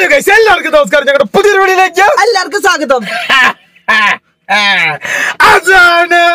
Hello guys എല്ലാവർക്കും നമസ്കാരം ഞങ്ങളുടെ പുതിയൊരു വീഡിയോയിലേക്ക് എല്ലാവർക്കും സ്വാഗതം അതാണ്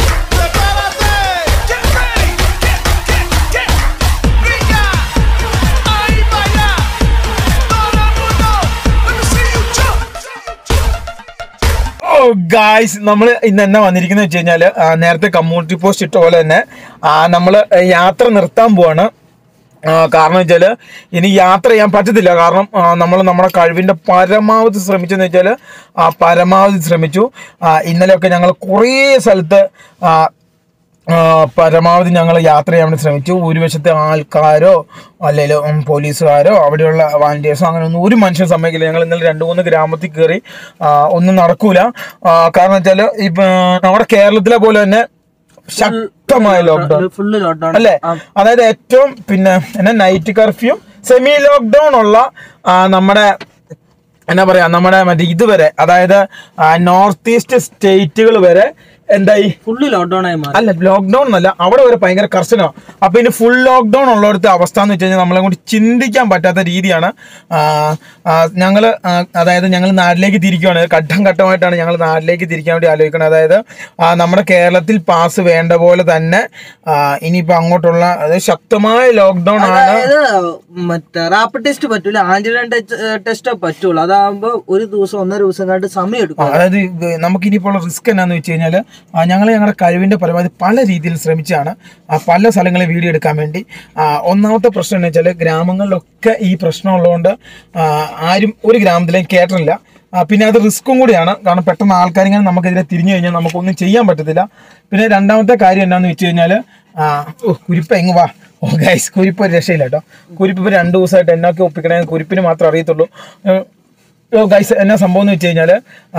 ഓ ഗായ്സ് നമ്മൾ ഇന്ന് എന്നാ വന്നിരിക്കുന്നത് വെച്ച് കഴിഞ്ഞാൽ നേരത്തെ കമ്മ്യൂണിറ്റി പോസ്റ്റ് ഇട്ട പോലെ തന്നെ നമ്മൾ യാത്ര നിർത്താൻ പോവാണ് ആ, കാരണം വെച്ചാൽ ഇനി യാത്ര ചെയ്യാൻ പറ്റത്തില്ല കാരണം നമ്മൾ നമ്മുടെ കഴിവിൻ്റെ പരമാവധി ശ്രമിച്ചെന്ന് വെച്ചാൽ പരമാവധി ശ്രമിച്ചു ആ, ഇന്നലെയൊക്കെ ഞങ്ങൾ കുറേ സ്ഥലത്ത് ആ, ആ, പരമാവധി ഞങ്ങൾ യാത്ര ചെയ്യാൻ വേണ്ടി ശ്രമിച്ചു ഒരു വശത്തെ ആൾക്കാരോ അല്ലെങ്കിൽ പോലീസുകാരോ അവിടെയുള്ള വാലണ്ടിയേഴ്സോ അങ്ങനെ ഒന്നും ഒരു മനുഷ്യൻ സമ്മതിക്കില്ല ഞങ്ങൾ ഇന്നലെ രണ്ട് മൂന്ന് ഗ്രാമത്തിൽ കയറി ആ, ഒന്നും നടക്കൂല ആ, കാരണം വെച്ചാൽ ഇപ്പം നമ്മുടെ കേരളത്തിലെ പോലെ തന്നെ ശക്തമായ ലോക്ക്ഡൗൺ ഫുള്ള് ലോക്ക്ഡൌൺ അല്ലേ അതായത് ഏറ്റവും പിന്നെ എന്നാ നൈറ്റ് കർഫ്യൂ സെമി ലോക്ക്ഡൗൺ ഉള്ള ആ, നമ്മുടെ എന്നാ പറയാ നമ്മുടെ മറ്റേ ഇതുവരെ അതായത് നോർത്ത് ഈസ്റ്റ് സ്റ്റേറ്റുകൾ വരെ എന്തായി ഫുള്ള് ലോക്ക്ഡൌൺ ആയി മാറി അല്ല ലോക്ക്ഡൌൺ എന്നല്ല അവിടെ വരെ ഭയങ്കര കർശനമാണ് അപ്പൊ ഇനി ഫുൾ ലോക്ക്ഡൌൺ ഉള്ളിടത്തെ അവസ്ഥ എന്ന് വെച്ച് കഴിഞ്ഞാൽ നമ്മളെ കൊണ്ട് ചിന്തിക്കാൻ പറ്റാത്ത രീതിയാണ് ആ, ആ, ഞങ്ങള് ആ, അതായത് ഞങ്ങൾ നാട്ടിലേക്ക് തിരിക്കുകയാണ് ഘട്ടം ഘട്ടമായിട്ടാണ് ഞങ്ങൾ നാട്ടിലേക്ക് തിരിക്കാൻ വേണ്ടി ആലോചിക്കുന്നത് അതായത് ആ, നമ്മുടെ കേരളത്തിൽ പാസ് വേണ്ട പോലെ തന്നെ ആ, ഇനിയിപ്പോ അങ്ങോട്ടുള്ള അതായത് ശക്തമായ ലോക്ക്ഡൌൺ ആണ് അതായത് മറ്റേ റാപ്പിഡ് ടെസ്റ്റ് പറ്റൂല ആന്റിജൻ ടെസ്റ്റ് പറ്റുള്ളൂ അതാകുമ്പോ ഒരു ദിവസം ഒന്നര ദിവസം കണ്ട് സമയം ആ, എടുക്കും അതായത് ഇത് നമുക്കിനിപ്പോൾ ഉള്ള റിസ്ക് എന്നാന്ന് വെച്ച് കഴിഞ്ഞാൽ ഞങ്ങൾ ഞങ്ങളുടെ കഴിവിൻ്റെ പരമാവധി പല രീതിയിൽ ശ്രമിച്ചാണ് ആ, പല സ്ഥലങ്ങളിൽ വീഡിയോ എടുക്കാൻ വേണ്ടി ആ, ഒന്നാമത്തെ പ്രശ്നം എന്ന് വെച്ചാൽ ഗ്രാമങ്ങളിലൊക്കെ ഈ പ്രശ്നം ഉള്ളതുകൊണ്ട് ആ, ആരും ഒരു ഗ്രരാമത്തിലേക്ക് കയറ്റില്ല ആ, പിന്നെ അത് റിസ്ക്കും കൂടിയാണ് കാരണം പെട്ടെന്ന് ആൾക്കാരിങ്ങനെ നമുക്കെതിരെ തിരിഞ്ഞു കഴിഞ്ഞാൽ നമുക്കൊന്നും ചെയ്യാൻ പറ്റത്തില്ല പിന്നെ രണ്ടാമത്തെ കാര്യം എന്നാന്ന് വെച്ച് കഴിഞ്ഞാൽ ഓ കുരിപ്പ് എങ്ങ് വാ ഓ ഗൈസ് കുരിപ്പ് ഒരു രക്ഷയില്ല കേട്ടോ കുരിപ്പ് ഇപ്പോൾ രണ്ട് ദിവസമായിട്ട് എന്നൊക്കെ ഒപ്പിക്കണേ കുരിപ്പിന് മാത്രമേ അറിയത്തുള്ളൂ ഏഹ്, ഗൈസ് എന്നാ സംഭവം എന്ന് വെച്ച് കഴിഞ്ഞാൽ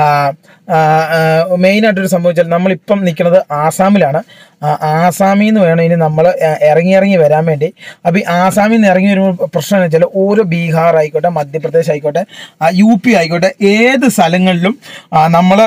മെയിനായിട്ടൊരു സംഭവം വെച്ചാൽ നമ്മളിപ്പം നിൽക്കുന്നത് ആസാമിലാണ് ആ, ആസാമിൽ നിന്ന് വേണം ഇനി നമ്മൾ ഇറങ്ങി ഇറങ്ങി വരാൻ വേണ്ടി അപ്പോൾ ഈ ആസാമിൽ നിന്ന് ഇറങ്ങി വരുമ്പോൾ പ്രശ്നം എന്ന് വെച്ചാൽ ഓരോ ബീഹാർ ആയിക്കോട്ടെ മധ്യപ്രദേശ് ആയിക്കോട്ടെ യു പി ആയിക്കോട്ടെ ഏത് സ്ഥലങ്ങളിലും നമ്മൾ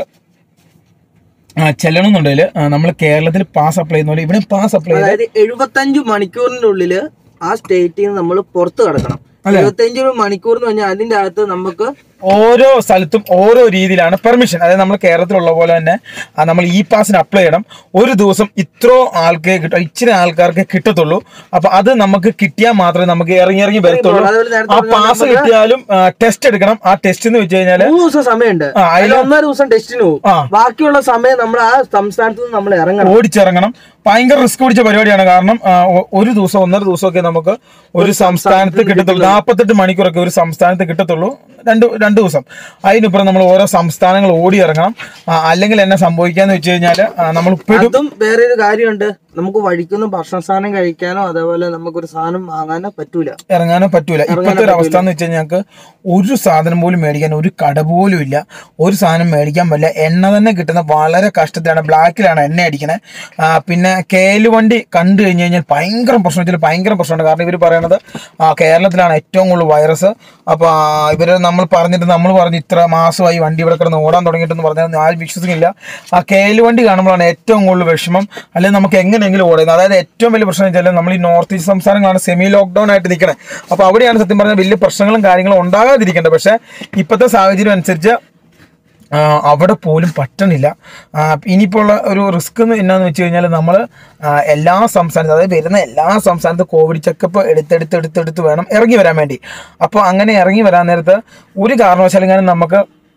ചെല്ലണമെന്നുണ്ടെങ്കിൽ നമ്മൾ കേരളത്തിൽ പാസ് അപ്ലൈ ചെയ്യുന്ന പോലെ ഇവിടെ പാസ് അപ്ലൈ ചെയ്ത് അതായത് എഴുപത്തഞ്ച് മണിക്കൂറിന്റെ ഉള്ളില് ആ സ്റ്റേറ്റിൽ നിന്ന് നമ്മൾ പുറത്ത് കിടക്കണം എഴുപത്തഞ്ച് മണിക്കൂർ എന്ന് പറഞ്ഞാൽ അതിന്റെ അകത്ത് നമുക്ക് ഓരോ സ്ഥലത്തും ഓരോ രീതിയിലാണ് പെർമിഷൻ അതായത് നമ്മൾ കേരളത്തിലുള്ള പോലെ തന്നെ ആ, നമ്മൾ ഇ പാസിന് അപ്ലൈ ചെയ്യണം ഒരു ദിവസം ഇത്രോ ആൾക്കേ കിട്ടും ഇച്ചിരി ആൾക്കാർക്ക് കിട്ടത്തുള്ളൂ അപ്പൊ അത് നമുക്ക് കിട്ടിയാൽ മാത്രമേ നമുക്ക് ഇറങ്ങി ഇറങ്ങി വരത്തുള്ളൂ അതുപോലെ നേരത്തെ ആ പറഞ്ഞ പാസ് കിട്ടിയാലും ടെസ്റ്റ് എടുക്കണം ആ ടെസ്റ്റ് എന്ന് വെച്ച് കഴിഞ്ഞാല് മൂന്ന് ദിവസം സമയമുണ്ട് ആ, അതില് അതിൽ ഒന്നര ദിവസം ടെസ്റ്റിന് പോകും ആ. ബാക്കിയുള്ള സമയം നമ്മൾ ആ സംസ്ഥാനത്ത് നിന്ന് നമ്മൾ ഇറങ്ങണം ഓടിച്ചിറങ്ങണം ഭയങ്കര റിസ്ക് പിടിച്ച പരിപാടിയാണ് കാരണം ആ, ഒ- ഒരു ദിവസം ഒന്നര ദിവസമൊക്കെ നമുക്ക് ഒരു സംസ്ഥാനത്ത് കിട്ടത്തുള്ളൂ നാൽപ്പത്തെട്ട് മണിക്കൂറൊക്കെ ഒരു സംസ്ഥാനത്ത് കിട്ടത്തുള്ളൂ രണ്ട് രണ്ട് ദിവസം അതിനിപ്പുറം നമ്മൾ ഓരോ സംസ്ഥാനങ്ങൾ ഓടി ഇറങ്ങണം ആ, അല്ലെങ്കിൽ എന്നെ സംഭവിക്കാന്ന് വെച്ച് കഴിഞ്ഞാൽ നമ്മൾ പെടും അതും വേറൊരു കാര്യമുണ്ട് നമുക്ക് വഴിക്കൊന്നും ഭക്ഷണ സാധനം കഴിക്കാനോ അതേപോലെ നമുക്കൊരു സാധനം വാങ്ങാനോ പറ്റൂല ഇറങ്ങാനോ പറ്റൂല ഇപ്പോഴത്തെ ഒരു അവസ്ഥ എന്ന് വെച്ച് കഴിഞ്ഞാൽ ഞങ്ങൾക്ക് ഒരു സാധനം പോലും മേടിക്കാൻ ഒരു കട പോലും ഇല്ല ഒരു സാധനം മേടിക്കാൻ പറ്റില്ല എണ്ണ തന്നെ കിട്ടുന്ന വളരെ കഷ്ടത്തിലാണ് ബ്ലാക്കിലാണ് എണ്ണ അടിക്കണേ ആ, പിന്നെ കേല് വണ്ടി കണ്ടു കഴിഞ്ഞ് കഴിഞ്ഞാൽ ഭയങ്കര പ്രശ്നം വെച്ചാൽ ഭയങ്കര പ്രശ്നമുണ്ട് കാരണം ഇവർ പറയണത് ആ, കേരളത്തിലാണ് ഏറ്റവും കൂടുതൽ വൈറസ് അപ്പോൾ ഇവർ നമ്മൾ പറഞ്ഞിട്ട് നമ്മൾ പറഞ്ഞ് ഇത്ര മാസമായി വണ്ടി ഇവിടെ കിടന്ന് ഓടാൻ തുടങ്ങിയിട്ടെന്ന് പറഞ്ഞാൽ ആരും വിശ്വസിക്കില്ല ആ കേല് വണ്ടി കാണുമ്പോഴാണ് ഏറ്റവും കൂടുതൽ വിഷമം അല്ലെങ്കിൽ നമുക്ക് എങ്ങനെയെങ്കിലും ഓടുന്നത് അതായത് ഏറ്റവും വലിയ പ്രശ്നം വെച്ചാൽ നമ്മൾ ഈ നോർത്ത് ഈസ്റ്റ് സംസ്ഥാനങ്ങളാണ് സെമി ലോക്ക്ഡൗൺ ആയിട്ട് നിൽക്കണേ അപ്പോൾ അവിടെയാണ് സത്യം പറഞ്ഞാൽ വലിയ പ്രശ്നങ്ങളും കാര്യങ്ങളും ഉണ്ടാകാതിരിക്കേണ്ടത് പക്ഷേ ഇപ്പോഴത്തെ സാഹചര്യം അനുസരിച്ച് ആ, അവിടെ പോലും പറ്റണില്ല ആ, ഇനിയിപ്പോൾ ഉള്ള ഒരു റിസ്ക് എന്നാന്ന് വെച്ച് കഴിഞ്ഞാൽ നമ്മൾ എല്ലാ സംസ്ഥാനത്തും അതായത് വരുന്ന എല്ലാ സംസ്ഥാനത്തും കോവിഡ് ചെക്കപ്പ് എടുത്തെടുത്ത് എടുത്തെടുത്ത് വേണം ഇറങ്ങി വരാൻ വേണ്ടി അപ്പോൾ അങ്ങനെ ഇറങ്ങി വരാൻ നേരത്ത് ഒരു കാരണവശാലും കാരണം നമുക്ക്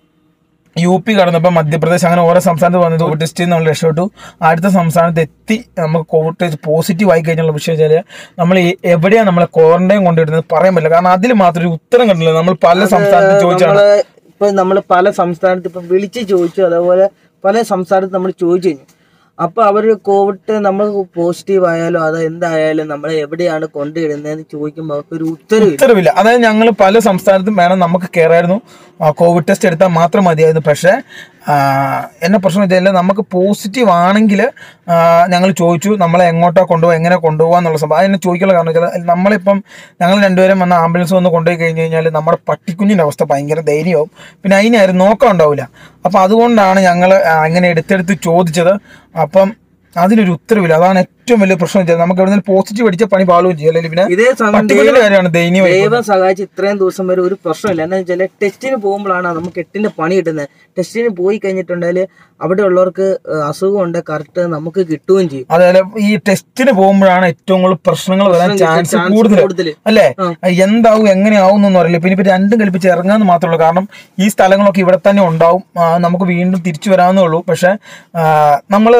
യു പി കടന്നപ്പോൾ മധ്യപ്രദേശ് അങ്ങനെ ഓരോ സംസ്ഥാനത്ത് വന്നത് കോവിഡ് ടെസ്റ്റ് ചെയ്ത് നമ്മൾ രക്ഷപ്പെട്ടു അടുത്ത സംസ്ഥാനത്ത് എത്തി നമുക്ക് കോവിഡ് ടെസ്റ്റ് പോസിറ്റീവ് ആയി കഴിഞ്ഞുള്ള വിഷയം വെച്ചാൽ നമ്മൾ ഈ എവിടെയാണ് നമ്മളെ ക്വാറന്റൈൻ കൊണ്ടിടുന്നത് പറയാൻ പറ്റില്ല കാരണം അതിൽ മാത്രം ഒരു ഉത്തരം കണ്ടില്ല നമ്മൾ പല സംസ്ഥാനത്ത് ചോദിച്ചാണ് നമ്മള് ഇപ്പൊ നമ്മൾ പല സംസ്ഥാനത്ത് ഇപ്പൊ വിളിച്ച് ചോദിച്ചു അതേപോലെ പല സംസ്ഥാനത്ത് നമ്മൾ ചോദിച്ചു കഴിഞ്ഞു അപ്പൊ അവര് കോവിഡ് നമ്മൾ പോസിറ്റീവ് ആയാലും അത് എന്തായാലും നമ്മൾ എവിടെയാണ് കൊണ്ടിടുന്നതെന്ന് ചോദിക്കുമ്പോൾ അവർക്ക് ഒരു ഉത്തരവില്ല ഉത്തരവില്ല അതായത് ഞങ്ങൾ പല സംസ്ഥാനത്തും വേണം നമുക്ക് കയറായിരുന്നു ആ, കോവിഡ് ടെസ്റ്റ് എടുത്താൽ മാത്രം മതിയായിരുന്നു പക്ഷേ ആ, എന്നെ പ്രശ്നം വെച്ചാൽ നമുക്ക് പോസിറ്റീവ് ആണെങ്കിൽ ഞങ്ങൾ ചോദിച്ചു നമ്മളെ എങ്ങോട്ടാ കൊണ്ടുപോകുക എങ്ങനെ കൊണ്ടുപോകുക എന്നുള്ള സംഭവം അതിനെ ചോദിക്കാനുള്ള കാരണം വെച്ചാൽ നമ്മളിപ്പം ഞങ്ങൾ രണ്ടുപേരും വന്ന് ആംബുലൻസ് വന്ന് കൊണ്ടുപോയി കഴിഞ്ഞ് കഴിഞ്ഞാൽ നമ്മുടെ പട്ടിക്കുഞ്ഞിൻ്റെ അവസ്ഥ ഭയങ്കര ധൈര്യമാവും പിന്നെ അതിനാരും നോക്കാൻ ഉണ്ടാവില്ല അപ്പം അതുകൊണ്ടാണ് ഞങ്ങൾ അങ്ങനെ എടുത്തെടുത്ത് ചോദിച്ചത് അപ്പം അതിനൊരു ഉത്തരവില്ല അതാണ് ഏറ്റവും വലിയ പ്രശ്നം വെച്ചാൽ നമുക്ക് എവിടെ നിന്ന് പോസിറ്റീവ് അടിച്ച പണി പാളുകയും ചെയ്യും അല്ലെങ്കിൽ പിന്നെ ഇതേ സമയം പട്ടികളുടെ കാര്യമാണ് ദയനീയമായി ദൈവം സഹായിച്ച് ഇത്രയും ദിവസം വരെ ഒരു പ്രശ്നമില്ല എന്താ വെച്ചാൽ ടെസ്റ്റിന് പോകുമ്പോഴാണ് നമുക്ക് എട്ടിന്റെ പണി കിട്ടുന്നത് ടെസ്റ്റിന് പോയി കഴിഞ്ഞിട്ടുണ്ടെങ്കിൽ അവിടെ ഉള്ളവർക്ക് ഏഹ്, അസുഖമുണ്ട് കറക്റ്റ് നമുക്ക് കിട്ടുകയും ചെയ്യും അതേപോലെ ഈ ടെസ്റ്റിന് പോകുമ്പോഴാണ് ഏറ്റവും കൂടുതൽ പ്രശ്നങ്ങൾ വരാൻ ചാൻസ് ചാൻസ് കൂടുതൽ കൂടുതൽ അല്ലേ ആ. എന്താവും എങ്ങനെയാവും എന്നൊന്നും അറിയില്ല പിന്നെ ഇപ്പൊ രണ്ടും കൽപ്പിച്ച് ഇറങ്ങാന്ന് മാത്രമേ ഉള്ളൂ കാരണം ഈ സ്ഥലങ്ങളൊക്കെ ഇവിടെ തന്നെ ഉണ്ടാവും ആ, നമുക്ക് വീണ്ടും തിരിച്ചു വരാവുന്നേ ഉള്ളൂ പക്ഷെ ആ, നമ്മള്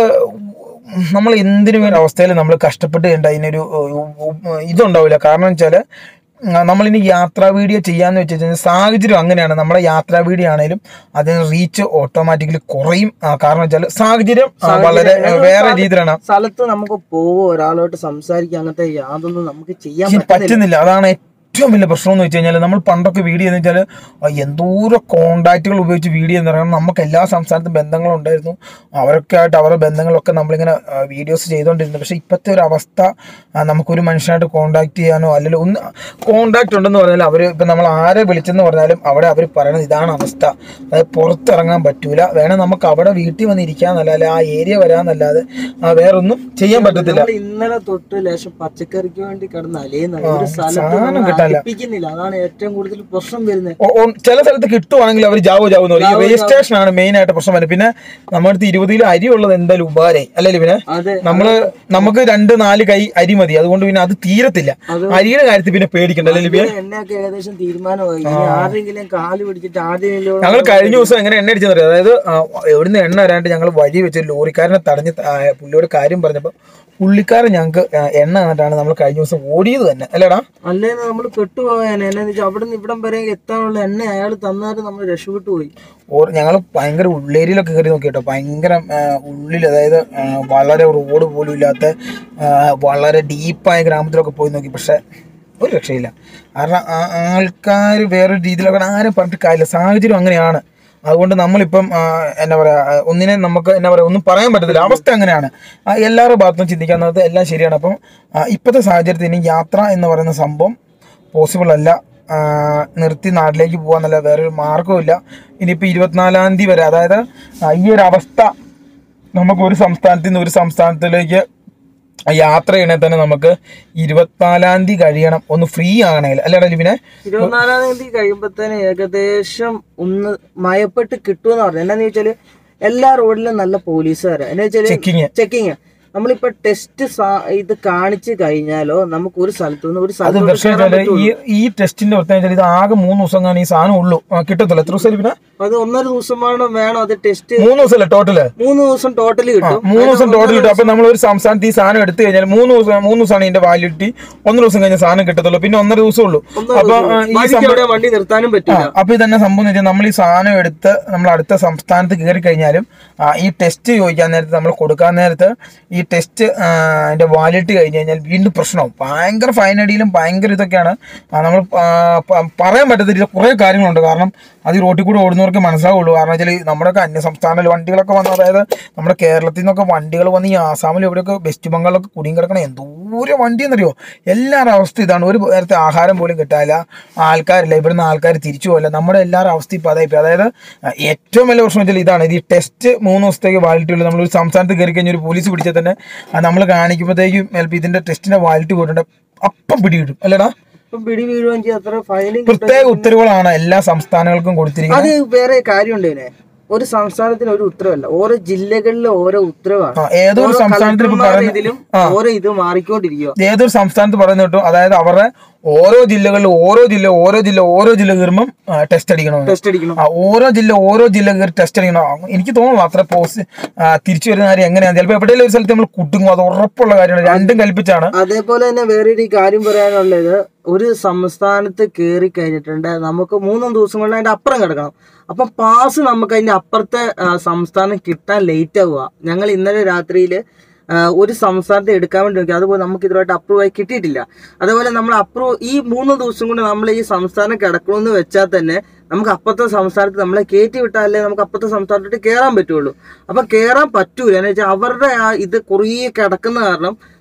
നമ്മൾ എന്തിനും ഒരു അവസ്ഥയിൽ നമ്മൾ കഷ്ടപ്പെട്ട് കഴിഞ്ഞാൽ അതിനൊരു ഉ- ഉ- ഇതുണ്ടാവില്ല കാരണം വെച്ചാല് ആ, നമ്മളിനി യാത്രാ വീഡിയോ ചെയ്യാന്ന് വെച്ച് കഴിഞ്ഞാൽ സാഹചര്യം അങ്ങനെയാണ് നമ്മുടെ യാത്രാ വീഡിയോ ആണെങ്കിലും അതിന് റീച്ച് ഓട്ടോമാറ്റിക്കലി കുറയും ആ, കാരണം വെച്ചാൽ സാഹചര്യം ആ, വളരെ ആ, വേറെ രീതിയിലാണ് സ്ഥലത്ത് നമുക്ക് പോവോ ഒരാളോട്ട് സംസാരിക്കുക അങ്ങനത്തെ യാതൊന്നും നമുക്ക് ചെയ്യാൻ ഇനി പറ്റുന്നില്ല പറ്റുന്നില്ല അതാണ് ഏറ്റവും വലിയ പ്രശ്നം എന്ന് വെച്ച് കഴിഞ്ഞാൽ നമ്മൾ പണ്ടൊക്കെ വീഡിയോ എന്ന് വെച്ചാൽ എന്തോരം കോണ്ടാക്റ്റുകൾ ഉപയോഗിച്ച് വീഡിയോ എന്ന് പറയുന്നത് നമുക്ക് എല്ലാ സംസ്ഥാനത്തും ബന്ധങ്ങളുണ്ടായിരുന്നു അവരൊക്കെ ആയിട്ട് അവരുടെ ബന്ധങ്ങളൊക്കെ നമ്മളിങ്ങനെ വീഡിയോസ് ചെയ്തുകൊണ്ടിരുന്നു പക്ഷേ ഇപ്പോഴത്തെ ഒരു അവസ്ഥ ആ, നമുക്കൊരു മനുഷ്യനായിട്ട് കോണ്ടാക്ട് ചെയ്യാനോ അല്ലെങ്കിൽ ഒന്ന് കോണ്ടാക്ട് ഉണ്ടെന്ന് പറഞ്ഞാൽ അവർ ഇപ്പം നമ്മൾ ആരെ വിളിച്ചെന്ന് പറഞ്ഞാലും അവിടെ അവർ പറയുന്നത് ഇതാണ് അവസ്ഥ അതായത് പുറത്തിറങ്ങാൻ പറ്റൂല വേണേൽ നമുക്ക് അവിടെ വീട്ടിൽ വന്ന് ഇരിക്കാന്നല്ലാതെ ആ ഏരിയ വരാന്നല്ലാതെ ആ, വേറൊന്നും ചെയ്യാൻ പറ്റത്തില്ല നമ്മൾ ഇന്നലെ തൊട്ട് ലേശം പച്ചക്കറിക്ക് വേണ്ടി കിടന്ന് അലയുന്നത് ഒരു സ്ഥലത്ത് സാധനം നമ്മൾ കിട്ടാനില്ല. അടുപ്പിക്കുന്നില്ല അതാണ് ഏറ്റവും കൂടുതൽ പ്രശ്നം വരുന്നത് ഓ- ഓ- ചില സ്ഥലത്ത് കിട്ടുവാണെങ്കിൽ അവർ ജാവോ ജാവോ എന്ന് പറയും ഈ രജിസ്ട്രേഷൻ ആണ് മെയിൻ ആയിട്ട് പ്രശ്നം വരുന്നത് പിന്നെ നമ്മുടെ അടുത്ത് ഇരുപത് കിലോ അരി ഉള്ളത് എന്തായാലും ഉപകാരമായി അല്ലല്ലേ പിന്നെ അതെ നമ്മള് നമുക്ക് രണ്ട് നാല് കൈ അരി മതി അതുകൊണ്ട് പിന്നെ അത് തീരത്തില്ല അത് അരിയുടെ കാര്യത്തിൽ പിന്നെ പേടിക്കണ്ട അല്ലേ ലിബിയ എണ്ണയൊക്കെ ഏകദേശം തീരുമാനമായി ഇനി ആരെങ്കിലും കാല് പിടിച്ചിട്ട് ആരെങ്കിലും ഞങ്ങൾ കഴിഞ്ഞ ദിവസം എങ്ങനെ എണ്ണ അടിച്ചെന്ന് അറിയാം അതായത് ആ, എവിടുന്ന് എണ്ണ വരാണ്ട് ഞങ്ങൾ വഴി വെച്ച് ഒരു ലോറിക്കാരനെ തടഞ്ഞ് ആ, പുള്ളിയോട് കാര്യം പറഞ്ഞപ്പോൾ പുള്ളിക്കാരൻ ഞങ്ങൾക്ക് ആ, എണ്ണ തന്നിട്ടാണ് നമ്മൾ കഴിഞ്ഞ ദിവസം ഓടിയത് തന്നെ അല്ലേടാ അല്ലേന്ന് നമ്മൾ പെട്ടുപോയാനെ എന്നാന്ന് വെച്ചാൽ അവിടെ നിന്ന് ഇവിടം വരെ എത്താനുള്ള എണ്ണ അയാൾ തന്നാലും നമ്മൾ രക്ഷപ്പെട്ടു പോയി ഓർ ഞങ്ങൾ ഭയങ്കര ഉള്ളേരിയിലൊക്കെ കയറി നോക്കി കേട്ടോ ഭയങ്കര ആ, ഉള്ളിൽ അതായത് ആ, വളരെ റോഡ് പോലും ഇല്ലാത്ത ആ, വളരെ ഡീപ്പായ ഗ്രാമത്തിലൊക്കെ പോയി നോക്കി പക്ഷെ ഒരു രക്ഷയില്ല കാരണം ആൾക്കാർ വേറൊരു രീതിയിലൊക്കെ ആരും പറഞ്ഞിട്ട് കാര്യമില്ല സാഹചര്യം അങ്ങനെയാണ് അതുകൊണ്ട് നമ്മളിപ്പം ആ, എന്നാ പറയാ ആ, ഒന്നിനെ നമുക്ക് എന്നാ പറയാ ഒന്നും പറയാൻ പറ്റത്തില്ല അവസ്ഥ അങ്ങനെയാണ് ആ, എല്ലാവരുടെ ഭാഗത്തും ചിന്തിക്കാവുന്നത് എല്ലാം ശരിയാണ് അപ്പം ആ, ഇപ്പോഴത്തെ സാഹചര്യത്തിൽ ഇനി യാത്ര എന്ന് പറയുന്ന സംഭവം പോസിബിൾ അല്ല ആ, നിർത്തി നാട്ടിലേക്ക് പോകാന്നല്ല വേറൊരു മാർഗ്ഗമില്ല ഇനിയിപ്പോൾ ഇരുപത്തിനാലാം തീയതി വരെ അതായത് ആ, ഈ ഒരു അവസ്ഥ നമുക്ക് ഒരു സംസ്ഥാനത്ത് നിന്ന് ഒരു സംസ്ഥാനത്തിലേക്ക് യാത്ര ചെയ്യണേ തന്നെ നമുക്ക് ഇരുപത്തിനാലാം തീയതി കഴിയണം ഒന്ന് ഫ്രീ ആകണമെങ്കിൽ അല്ലേടാ ലിബിനെ ഇരുപത്തിനാലാം തീയതി കഴിയുമ്പോഴത്തേന് ഏകദേശം ഒന്ന് മയപ്പെട്ട് കിട്ടുമെന്ന് പറഞ്ഞു എന്നാന്ന് ചോദിച്ചാല് എല്ലാ റോഡിലും നല്ല പോലീസുകാരാ എന്നാ വെച്ചാല് ചെക്കിങ് ചെക്കിങ് നമ്മളിപ്പോ ടെസ്റ്റ് ഇത് കാണിച്ചു കഴിഞ്ഞാലോ നമുക്ക് ഒരു സ്ഥലത്തു നിന്ന് ഒരു അത് സ്ഥലത്തോട്ട് പ്രശ്നം കയറാൻ വെച്ചാല് പറ്റുള്ളൂ. ഈ ഈ ടെസ്റ്റിന്റെ പ്രത്യേകത വെച്ചാൽ ഇത് ആകെ മൂന്ന് ദിവസം കാണാൻ ഈ സാധനം ഉള്ളൂ ആ, കിട്ടത്തില്ല എത്ര ദിവസം ലിബിനെ അത് ഒന്നര ദിവസം വേണം വേണം അത് ടെസ്റ്റ് മൂന്ന് ദിവസമല്ലേ ടോട്ടല് മൂന്ന് ദിവസം ടോട്ടൽ കിട്ടും മൂന്ന് ദിവസം ടോട്ടൽ കിട്ടും അപ്പൊ നമ്മൾ ഒരു സംസ്ഥാനത്ത് ഈ സാധനം എടുത്തു കഴിഞ്ഞാൽ മൂന്ന് ദിവസം മൂന്ന് ദിവസമാണ് ഇതിന്റെ വാലിഡിറ്റി ഒന്ന് ദിവസം കഴിഞ്ഞ സാധനം കിട്ടത്തുള്ളൂ പിന്നെ ഒന്നര ദിവസം ഉള്ളൂ ഒന്നര അപ്പൊ ദിവസം. ആ, ഈ ബാക്കി സംഭവം എവിടെയും വണ്ടി നിർത്താനും പറ്റില്ല ആ, അപ്പൊ ഇതന്നെ സംഭവം എന്ന് വെച്ചാൽ നമ്മൾ ഈ സാധനം എടുത്ത് നമ്മൾ അടുത്ത സംസ്ഥാനത്ത് കയറി കഴിഞ്ഞാലും ആ, ഈ ടെസ്റ്റ് ചോദിക്കാൻ നേരത്ത് നമ്മൾ കൊടുക്കാൻ നേരത്ത് ഈ ടെസ്റ്റ് അതിന്റെ വാലിഡിറ്റി കഴിഞ്ഞ് കഴിഞ്ഞാൽ വീണ്ടും പ്രശ്നമാവും ഭയങ്കര ഫൈൻ അടിയിലും ഭയങ്കര ഇതൊക്കെയാണ് ആ, നമ്മൾ ആ, പ- പറയാൻ പറ്റത്തില്ല കുറേ കാര്യങ്ങളുണ്ട് കാരണം അത് ഈ റോട്ടിൽ കൂടെ ഓടുന്നവർക്ക് മനസ്സിലാവുള്ളൂ കാരണം വെച്ചാൽ നമ്മുടെയൊക്കെ അന്യ സംസ്ഥാന വണ്ടികളൊക്കെ വന്ന് അതായത് നമ്മുടെ കേരളത്തിൽ നിന്നൊക്കെ വണ്ടികൾ വന്ന് ഈ ആസാമിൽ എവിടെയൊക്കെ വെസ്റ്റ് ബംഗാളിലൊക്കെ കുടുങ്ങി കിടക്കണ എന്തോരം വണ്ടി എന്നറിയോ എല്ലാവരുടെ അവസ്ഥ ഇതാണ് ഒരു നേരത്തെ ആഹാരം പോലും കിട്ടാനില്ല ആൾക്കാരില്ല ഇവിടുന്ന് ആൾക്കാർ തിരിച്ചു പോകില്ല നമ്മുടെ എല്ലാവരുടെ അവസ്ഥ ഇപ്പോൾ അതായിപ്പോൾ അതായത് ആ, ഏറ്റവും വലിയ പ്രശ്നം വെച്ചാൽ ഇതാണ് ഇത് ഈ ടെസ്റ്റ് മൂന്ന് ദിവസത്തേക്ക് വാലിറ്റി ഉള്ളൂ നമ്മളൊരു സംസ്ഥാനത്ത് കയറി കഴിഞ്ഞാൽ ഒരു പോലീസ് പിടിച്ചാൽ തന്നെ നമ്മൾ കാണിക്കുമ്പോഴത്തേക്കും ചിലപ്പോൾ ഇതിന്റെ ടെസ്റ്റിന്റെ വാലിറ്റി പോയിട്ടുണ്ട് അപ്പം പിടികിട്ടും അല്ലേടാ ഇപ്പം പിടി വീഴുകയും ചെയ്യും അത്ര ഫൈനും പ്രത്യേക ഉത്തരവുകളാണ് എല്ലാ സംസ്ഥാനങ്ങൾക്കും കൊടുത്തിരിക്കുന്നത് അത് വേറെ കാര്യമുണ്ട് ഇതിനെ ഒരു സംസ്ഥാനത്തിന് ഒരു ഉത്തരവല്ല ഓരോ ജില്ലകളിലെ ഓരോ ഉത്തരവാണ് ആ, ഏതൊരു ഓരോ സംസ്ഥാനത്തിൽ ഇപ്പൊ കളക്ടർമാരുടെ പറയുന്ന ഇതിലും ഓരോ ഇത് മാറിക്കൊണ്ടിരിക്കുക ഏതൊരു സംസ്ഥാനത്ത് പറയുന്ന കേട്ടോ അതായത് അവരുടെ ഓരോ ജില്ലകളിലും ഓരോ ജില്ല ഓരോ ജില്ല ഓരോ ജില്ല കയറുമ്പം ടെസ്റ്റ് അടിക്കണമെന്ന് ടെസ്റ്റ് അടിക്കണം ആ ഓരോ ജില്ല ഓരോ ജില്ല കയറി ടെസ്റ്റ് അടിക്കണം ആ, എനിക്ക് തോന്നുന്നു അത്ര പോസ്റ്റ് തിരിച്ചു വരുന്ന കാര്യം എങ്ങനെയാണ് ചിലപ്പോൾ എവിടെയെങ്കിലും ഒരു സ്ഥലത്ത് നമ്മൾ കുട്ടുങ്ങും അത് ഉറപ്പുള്ള കാര്യമാണ് രണ്ടും കൽപ്പിച്ചാണ് അതേപോലെ തന്നെ വേറൊരു കാര്യം പറയാനുള്ളത് ഒരു സംസ്ഥാനത്ത് കയറി കഴിഞ്ഞിട്ടുണ്ട് നമുക്ക് മൂന്നും ദിവസം കൊണ്ട് അതിന്റെ അപ്പുറം കിടക്കണം അപ്പൊ പാസ് നമുക്ക് അതിന്റെ അപ്പുറത്തെ ആ, സംസ്ഥാനം കിട്ടാൻ ലേറ്റ് ആവുക ഞങ്ങൾ ഇന്നലെ രാത്രിയിൽ ഒരു സംസ്ഥാനത്ത് എടുക്കാൻ വേണ്ടി നോക്കി അതുപോലെ നമുക്ക് ഇതുമായിട്ട് അപ്രൂവ് ആയി കിട്ടിയിട്ടില്ല അതേപോലെ നമ്മൾ അപ്രൂവ് ഈ മൂന്ന് ദിവസം കൊണ്ട് നമ്മൾ ഈ സംസ്ഥാനം കിടക്കണമെന്ന് വെച്ചാൽ തന്നെ നമുക്ക് അപ്പുറത്തെ സംസ്ഥാനത്ത് നമ്മളെ കയറ്റി വിട്ടാലേ നമുക്ക് അപ്പുറത്തെ സംസ്ഥാനത്തോട്ട് കയറാൻ പറ്റുള്ളൂ അപ്പൊ കയറാൻ പറ്റൂല എന്ന് വെച്ചാൽ അവരുടെ ആ ഇത് കുറേ കിടക്കുന്ന കാരണം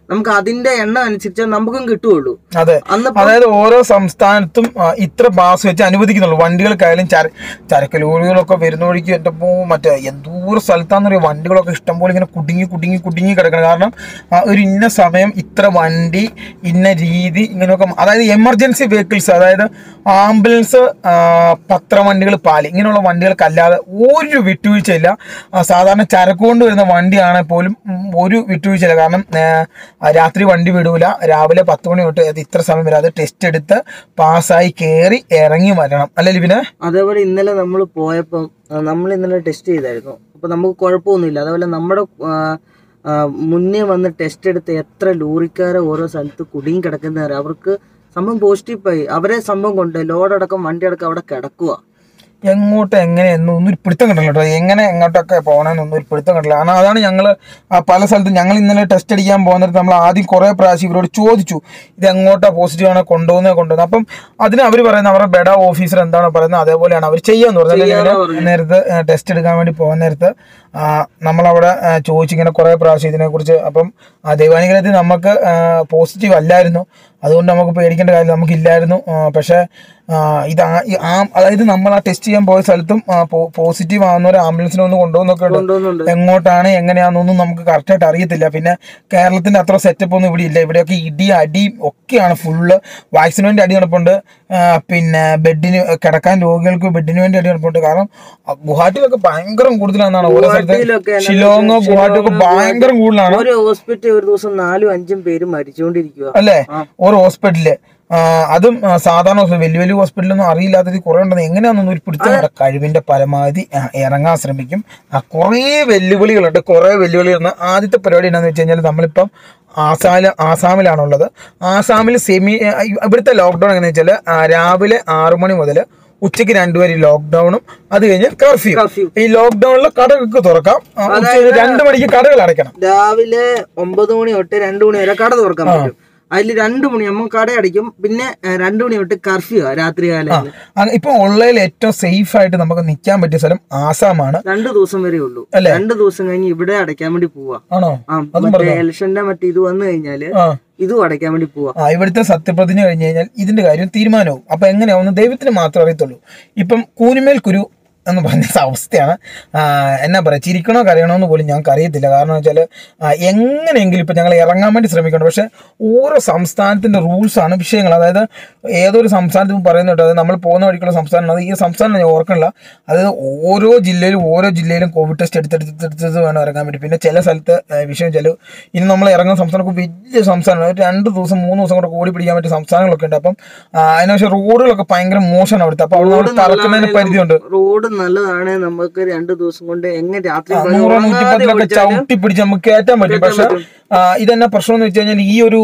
നമുക്ക് അതിന്റെ എണ്ണം അനുസരിച്ച് നമുക്കും കിട്ടുള്ളൂ അതെ അന്ന് അതായത് ഓരോ സംസ്ഥാനത്തും ആ, ഇത്ര പാസ് വെച്ച് അനുവദിക്കുന്നുള്ളൂ വണ്ടികൾക്കായാലും ചര ചരക്ക് ലോറികളൊക്കെ വരുന്ന വഴിക്ക് എൻ്റെ പോ മറ്റേ എന്തോരം സ്ഥലത്താന്ന് പറയുക വണ്ടികളൊക്കെ ഇഷ്ടംപോലെ ഇങ്ങനെ കുടുങ്ങി കുടുങ്ങി കുടുങ്ങി കിടക്കണം കാരണം ആ, ഒരു ഇന്ന സമയം ഇത്ര വണ്ടി ഇന്ന രീതി ഇങ്ങനെയൊക്കെ അതായത് എമർജൻസി വെഹിക്കിൾസ് അതായത് ആംബുലൻസ് ആ, പത്രവണ്ടികൾ പാല് ഇങ്ങനെയുള്ള വണ്ടികൾക്കല്ലാതെ ഒരു വിട്ടുവീഴ്ചയില്ല ആ, സാധാരണ ചരക്ക് കൊണ്ട് വരുന്ന വണ്ടിയാണെങ്കിൽ പോലും ഉം, ഒരു വിട്ടുവീഴ്ചയില്ല കാരണം ആ, ആ, രാത്രി വണ്ടി വിടൂല രാവിലെ പത്ത് മണി തൊട്ട് അത് ഇത്ര സമയം വരെ അത് ടെസ്റ്റ് എടുത്ത് പാസ്സായി കയറി ഇറങ്ങി വരണം അല്ലേ ലിബിന് അതേപോലെ ഇന്നലെ നമ്മൾ പോയപ്പം നമ്മൾ ഇന്നലെ ടെസ്റ്റ് ചെയ്തായിരുന്നു അപ്പൊ നമുക്ക് കുഴപ്പമൊന്നുമില്ല അതേപോലെ നമ്മുടെ ആ, ആ, മുന്നേ വന്ന് ടെസ്റ്റ് എടുത്ത് എത്ര ലോറിക്കാരെ ഓരോ സ്ഥലത്ത് കുടുങ്ങി കിടക്കുന്നവർ അവർക്ക് സംഭവം പോസിറ്റീവായി അവരെ സംഭവം കൊണ്ട് ലോഡടക്കം വണ്ടി അടക്കം അവിടെ കിടക്കുക എങ്ങോട്ട് എങ്ങനെ എന്നൊന്നും ഒരു പിടുത്തം കിട്ടില്ല കേട്ടോ എങ്ങനെ എങ്ങോട്ടൊക്കെ പോകണമെന്നൊന്നും ഒരു പിടുത്തം കിട്ടില്ല കാരണം അതാണ് ഞങ്ങൾ പല സ്ഥലത്തും ഞങ്ങൾ ഇന്നലെ ടെസ്റ്റ് അടിക്കാൻ പോകുന്നിടത്ത് നമ്മൾ ആദ്യം കുറേ പ്രാവശ്യം ഇവരോട് ചോദിച്ചു ഇത് എങ്ങോട്ടാ പോസിറ്റീവ് ആണോ കൊണ്ടുപോകുന്നത് കൊണ്ടുപോകുന്നത് അപ്പം അതിന് അവർ പറയുന്നത് അവരുടെ ബെഡ ഓഫീസർ എന്താണോ പറയുന്നത് അതേപോലെയാണ് അവർ ചെയ്യാന്ന് പറഞ്ഞത് ചെയ്യാന്നാ പറഞ്ഞത്. നേരത്തെ ടെസ്റ്റ് എടുക്കാൻ വേണ്ടി പോകുന്ന നേരത്ത് ആ, നമ്മളവിടെ ആ, ചോദിച്ചിങ്ങനെ കുറേ പ്രാവശ്യം ഇതിനെക്കുറിച്ച് അപ്പം ആ, ദൈവാനുഗ്രഹത്തിൽ നമുക്ക് പോസിറ്റീവ് അല്ലായിരുന്നു അതുകൊണ്ട് നമുക്ക് പേടിക്കേണ്ട കാര്യം നമുക്കില്ലായിരുന്നു ആ, പക്ഷേ ആ, ഇത് ആ- ഈ ആ- അതായത് നമ്മൾ ആ ടെസ്റ്റ് ചെയ്യാൻ പോയ സ്ഥലത്തും പോസിറ്റീവ് ആവുന്നവരെ ആംബുലൻസിനെ ഒന്ന് കൊണ്ടുപോകുന്നൊക്കെ ഉണ്ട് കൊണ്ടുപോകുന്നുണ്ട് എങ്ങോട്ടാണ് എങ്ങനെയാണെന്നൊന്നും നമുക്ക് കറക്റ്റായിട്ട് അറിയത്തില്ല പിന്നെ കേരളത്തിന്റെ അത്ര സെറ്റപ്പ് ഒന്നും ഇവിടെ ഇല്ല ഇവിടെയൊക്കെ ഇടി അടി ഒക്കെയാണ് ഫുള്ള് വാക്സിന് വേണ്ടി അടി നടപ്പുണ്ട് ആ, പിന്നെ ബെഡിന് കിടക്കാൻ രോഗികൾക്ക് ബെഡിന് വേണ്ടി അടി നടപ്പുണ്ട് കാരണം ആ, ഗുവാഹട്ടിയിലൊക്കെ ഭയങ്കര കൂടുതലാണെന്നാണ് ഓരോ സ്ഥലത്ത് ഗുവാഹട്ടിയിലൊക്കെ എന്നാ ഷിലോങ്ങോ വെച്ചാൽ ഗുവാഹട്ടിയൊക്കെ ഷിലോങ്, ഭയങ്കര കൂടുതലാണ് ഒരു ഹോസ്പിറ്റൽ ഒരു ദിവസം നാലും അഞ്ചും പേര് മരിച്ചുകൊണ്ടിരിക്കുക അല്ലേ ആ. ഓരോ ഹോസ്പിറ്റലില് ആ, അതും ആ, സാധാരണ ഹോസ്പിറ്റൽ വലിയ വലിയ ഹോസ്പിറ്റലൊന്നും അറിയില്ലാത്തത് കുറെ ഉണ്ടെന്ന് എങ്ങനെയാണെന്നൊന്നും ഒരു പിടുത്തം കിട്ടില്ല. കഴിവിന്റെ പരമാവധി ആ, ഇറങ്ങാൻ ശ്രമിക്കും ആ, കുറേ വെല്ലുവിളികളുണ്ട് കുറേ വെല്ലുവിളികൾ ആദ്യത്തെ പരിപാടി എന്താണെന്ന് വെച്ച് കഴിഞ്ഞാൽ നമ്മളിപ്പം ആസാമിൽ ആസാമിലാണുള്ളത് ആസാമിൽ സെമി ആ, ഇവിടുത്തെ ലോക്ക്ഡൗൺ എങ്ങനെയാണെന്ന് വെച്ചാൽ രാവിലെ ആറു മണി മുതൽ ഉച്ചയ്ക്ക് രണ്ടുവരെ ലോക്ക്ഡൌണും അത് കഴിഞ്ഞ് കർഫ്യൂ കർഫ്യൂ ഈ ലോക്ക്ഡൌണിൽ കടകൾക്ക് തുറക്കാം ആ, ഉച്ച രണ്ട് മണിക്ക് കടകൾ അടയ്ക്കണം രാവിലെ ഒമ്പത് മണി തൊട്ട് രണ്ടു മണി വരെ കട തുറക്കാൻ പറ്റും അതിൽ രണ്ടു മണിയാകുമ്പോൾ കട അടയ്ക്കും പിന്നെ ഏഹ്, രണ്ടു മണി തൊട്ട് കർഫ്യൂ രാത്രി കാലം അത് ഇപ്പൊ ഉള്ളതിൽ ഏറ്റവും സേഫ് ആയിട്ട് നമുക്ക് നിൽക്കാൻ പറ്റിയ സ്ഥലം ആസാമാണ് രണ്ടു ദിവസം വരെ ഉള്ളൂ അല്ലേ? രണ്ടു ദിവസം കഴിഞ്ഞ് ഇവിടെ അടയ്ക്കാൻ വേണ്ടി പോവാ ആണോ ആ അതും മറ്റേ പറഞ്ഞോ? ഇലക്ഷന്റെ മറ്റേ ഇത് വന്നു കഴിഞ്ഞാല് ആ ഇതും അടയ്ക്കാൻ വേണ്ടി പോവാ ആ ഇവിടുത്തെ സത്യപ്രതിജ്ഞ കഴിഞ്ഞ് കഴിഞ്ഞാൽ ഇതിന്റെ കാര്യം തീരുമാനവും അപ്പൊ എങ്ങനെയാവുന്ന ദൈവത്തിന് മാത്രമേ അറിയത്തുള്ളൂ ഇപ്പം കൂനിമേൽ കുരു എന്ന് പറഞ്ഞ അവസ്ഥയാണ് ആ, എന്നാ പറയാ ചിരിക്കണോ കരയണോ എന്ന് പോലും ഞങ്ങൾക്ക് അറിയത്തില്ല കാരണം വെച്ചാൽ എങ്ങനെയെങ്കിലും ഇപ്പം ഞങ്ങൾ ഇറങ്ങാൻ വേണ്ടി ശ്രമിക്കണം പക്ഷെ ഓരോ സംസ്ഥാനത്തിന്റെ റൂൾസ് ആണ് വിഷയങ്ങൾ അതായത് ഏതൊരു സംസ്ഥാനത്തും പറയുന്നുണ്ട് അതായത് നമ്മൾ പോകുന്ന വഴിക്കുള്ള സംസ്ഥാനം അത് ഈ സംസ്ഥാനം ഞാൻ ഓർക്കണില്ല അതായത് ഓരോ ജില്ലയിലും ഓരോ ജില്ലയിലും കോവിഡ് ടെസ്റ്റ് എടുത്തെടുത്തെടുത്ത് വേണം ഇറങ്ങാൻ വേണ്ടി പിന്നെ ചില സ്ഥലത്ത് ആ, വിഷയം വെച്ചാൽ ഇനി നമ്മൾ ഇറങ്ങുന്ന സംസ്ഥാനമൊക്കെ വലിയ സംസ്ഥാനമാണ് ഒരു രണ്ട് ദിവസം മൂന്ന് ദിവസം കൂടെ ഓടി പിടിക്കാൻ പറ്റിയ സംസ്ഥാനങ്ങളൊക്കെ ഉണ്ട് അപ്പം ആ, അതിനുശേഷം റോഡുകളൊക്കെ ഭയങ്കര മോശമാണ് അവിടുത്തെ അപ്പോൾ അവിടെ നമ്മൾ തറക്കുന്നതിന് പരിധിയുണ്ട് റോഡ് നല്ലതാണ് നമുക്ക് രണ്ടു ദിവസം കൊണ്ട് എങ്ങനെ രാത്രി പകൽ നൂറോ ഉറങ്ങാതെ നൂറ്റിപ്പത്തിലൊക്കെ ഓടിച്ചാലും ചവിട്ടി പിടിച്ച് നമുക്ക് കയറ്റാൻ പറ്റും പക്ഷെ ആ, ഇതെന്നാ പ്രശ്നം എന്ന് വെച്ച് കഴിഞ്ഞാൽ ഈ ഒരു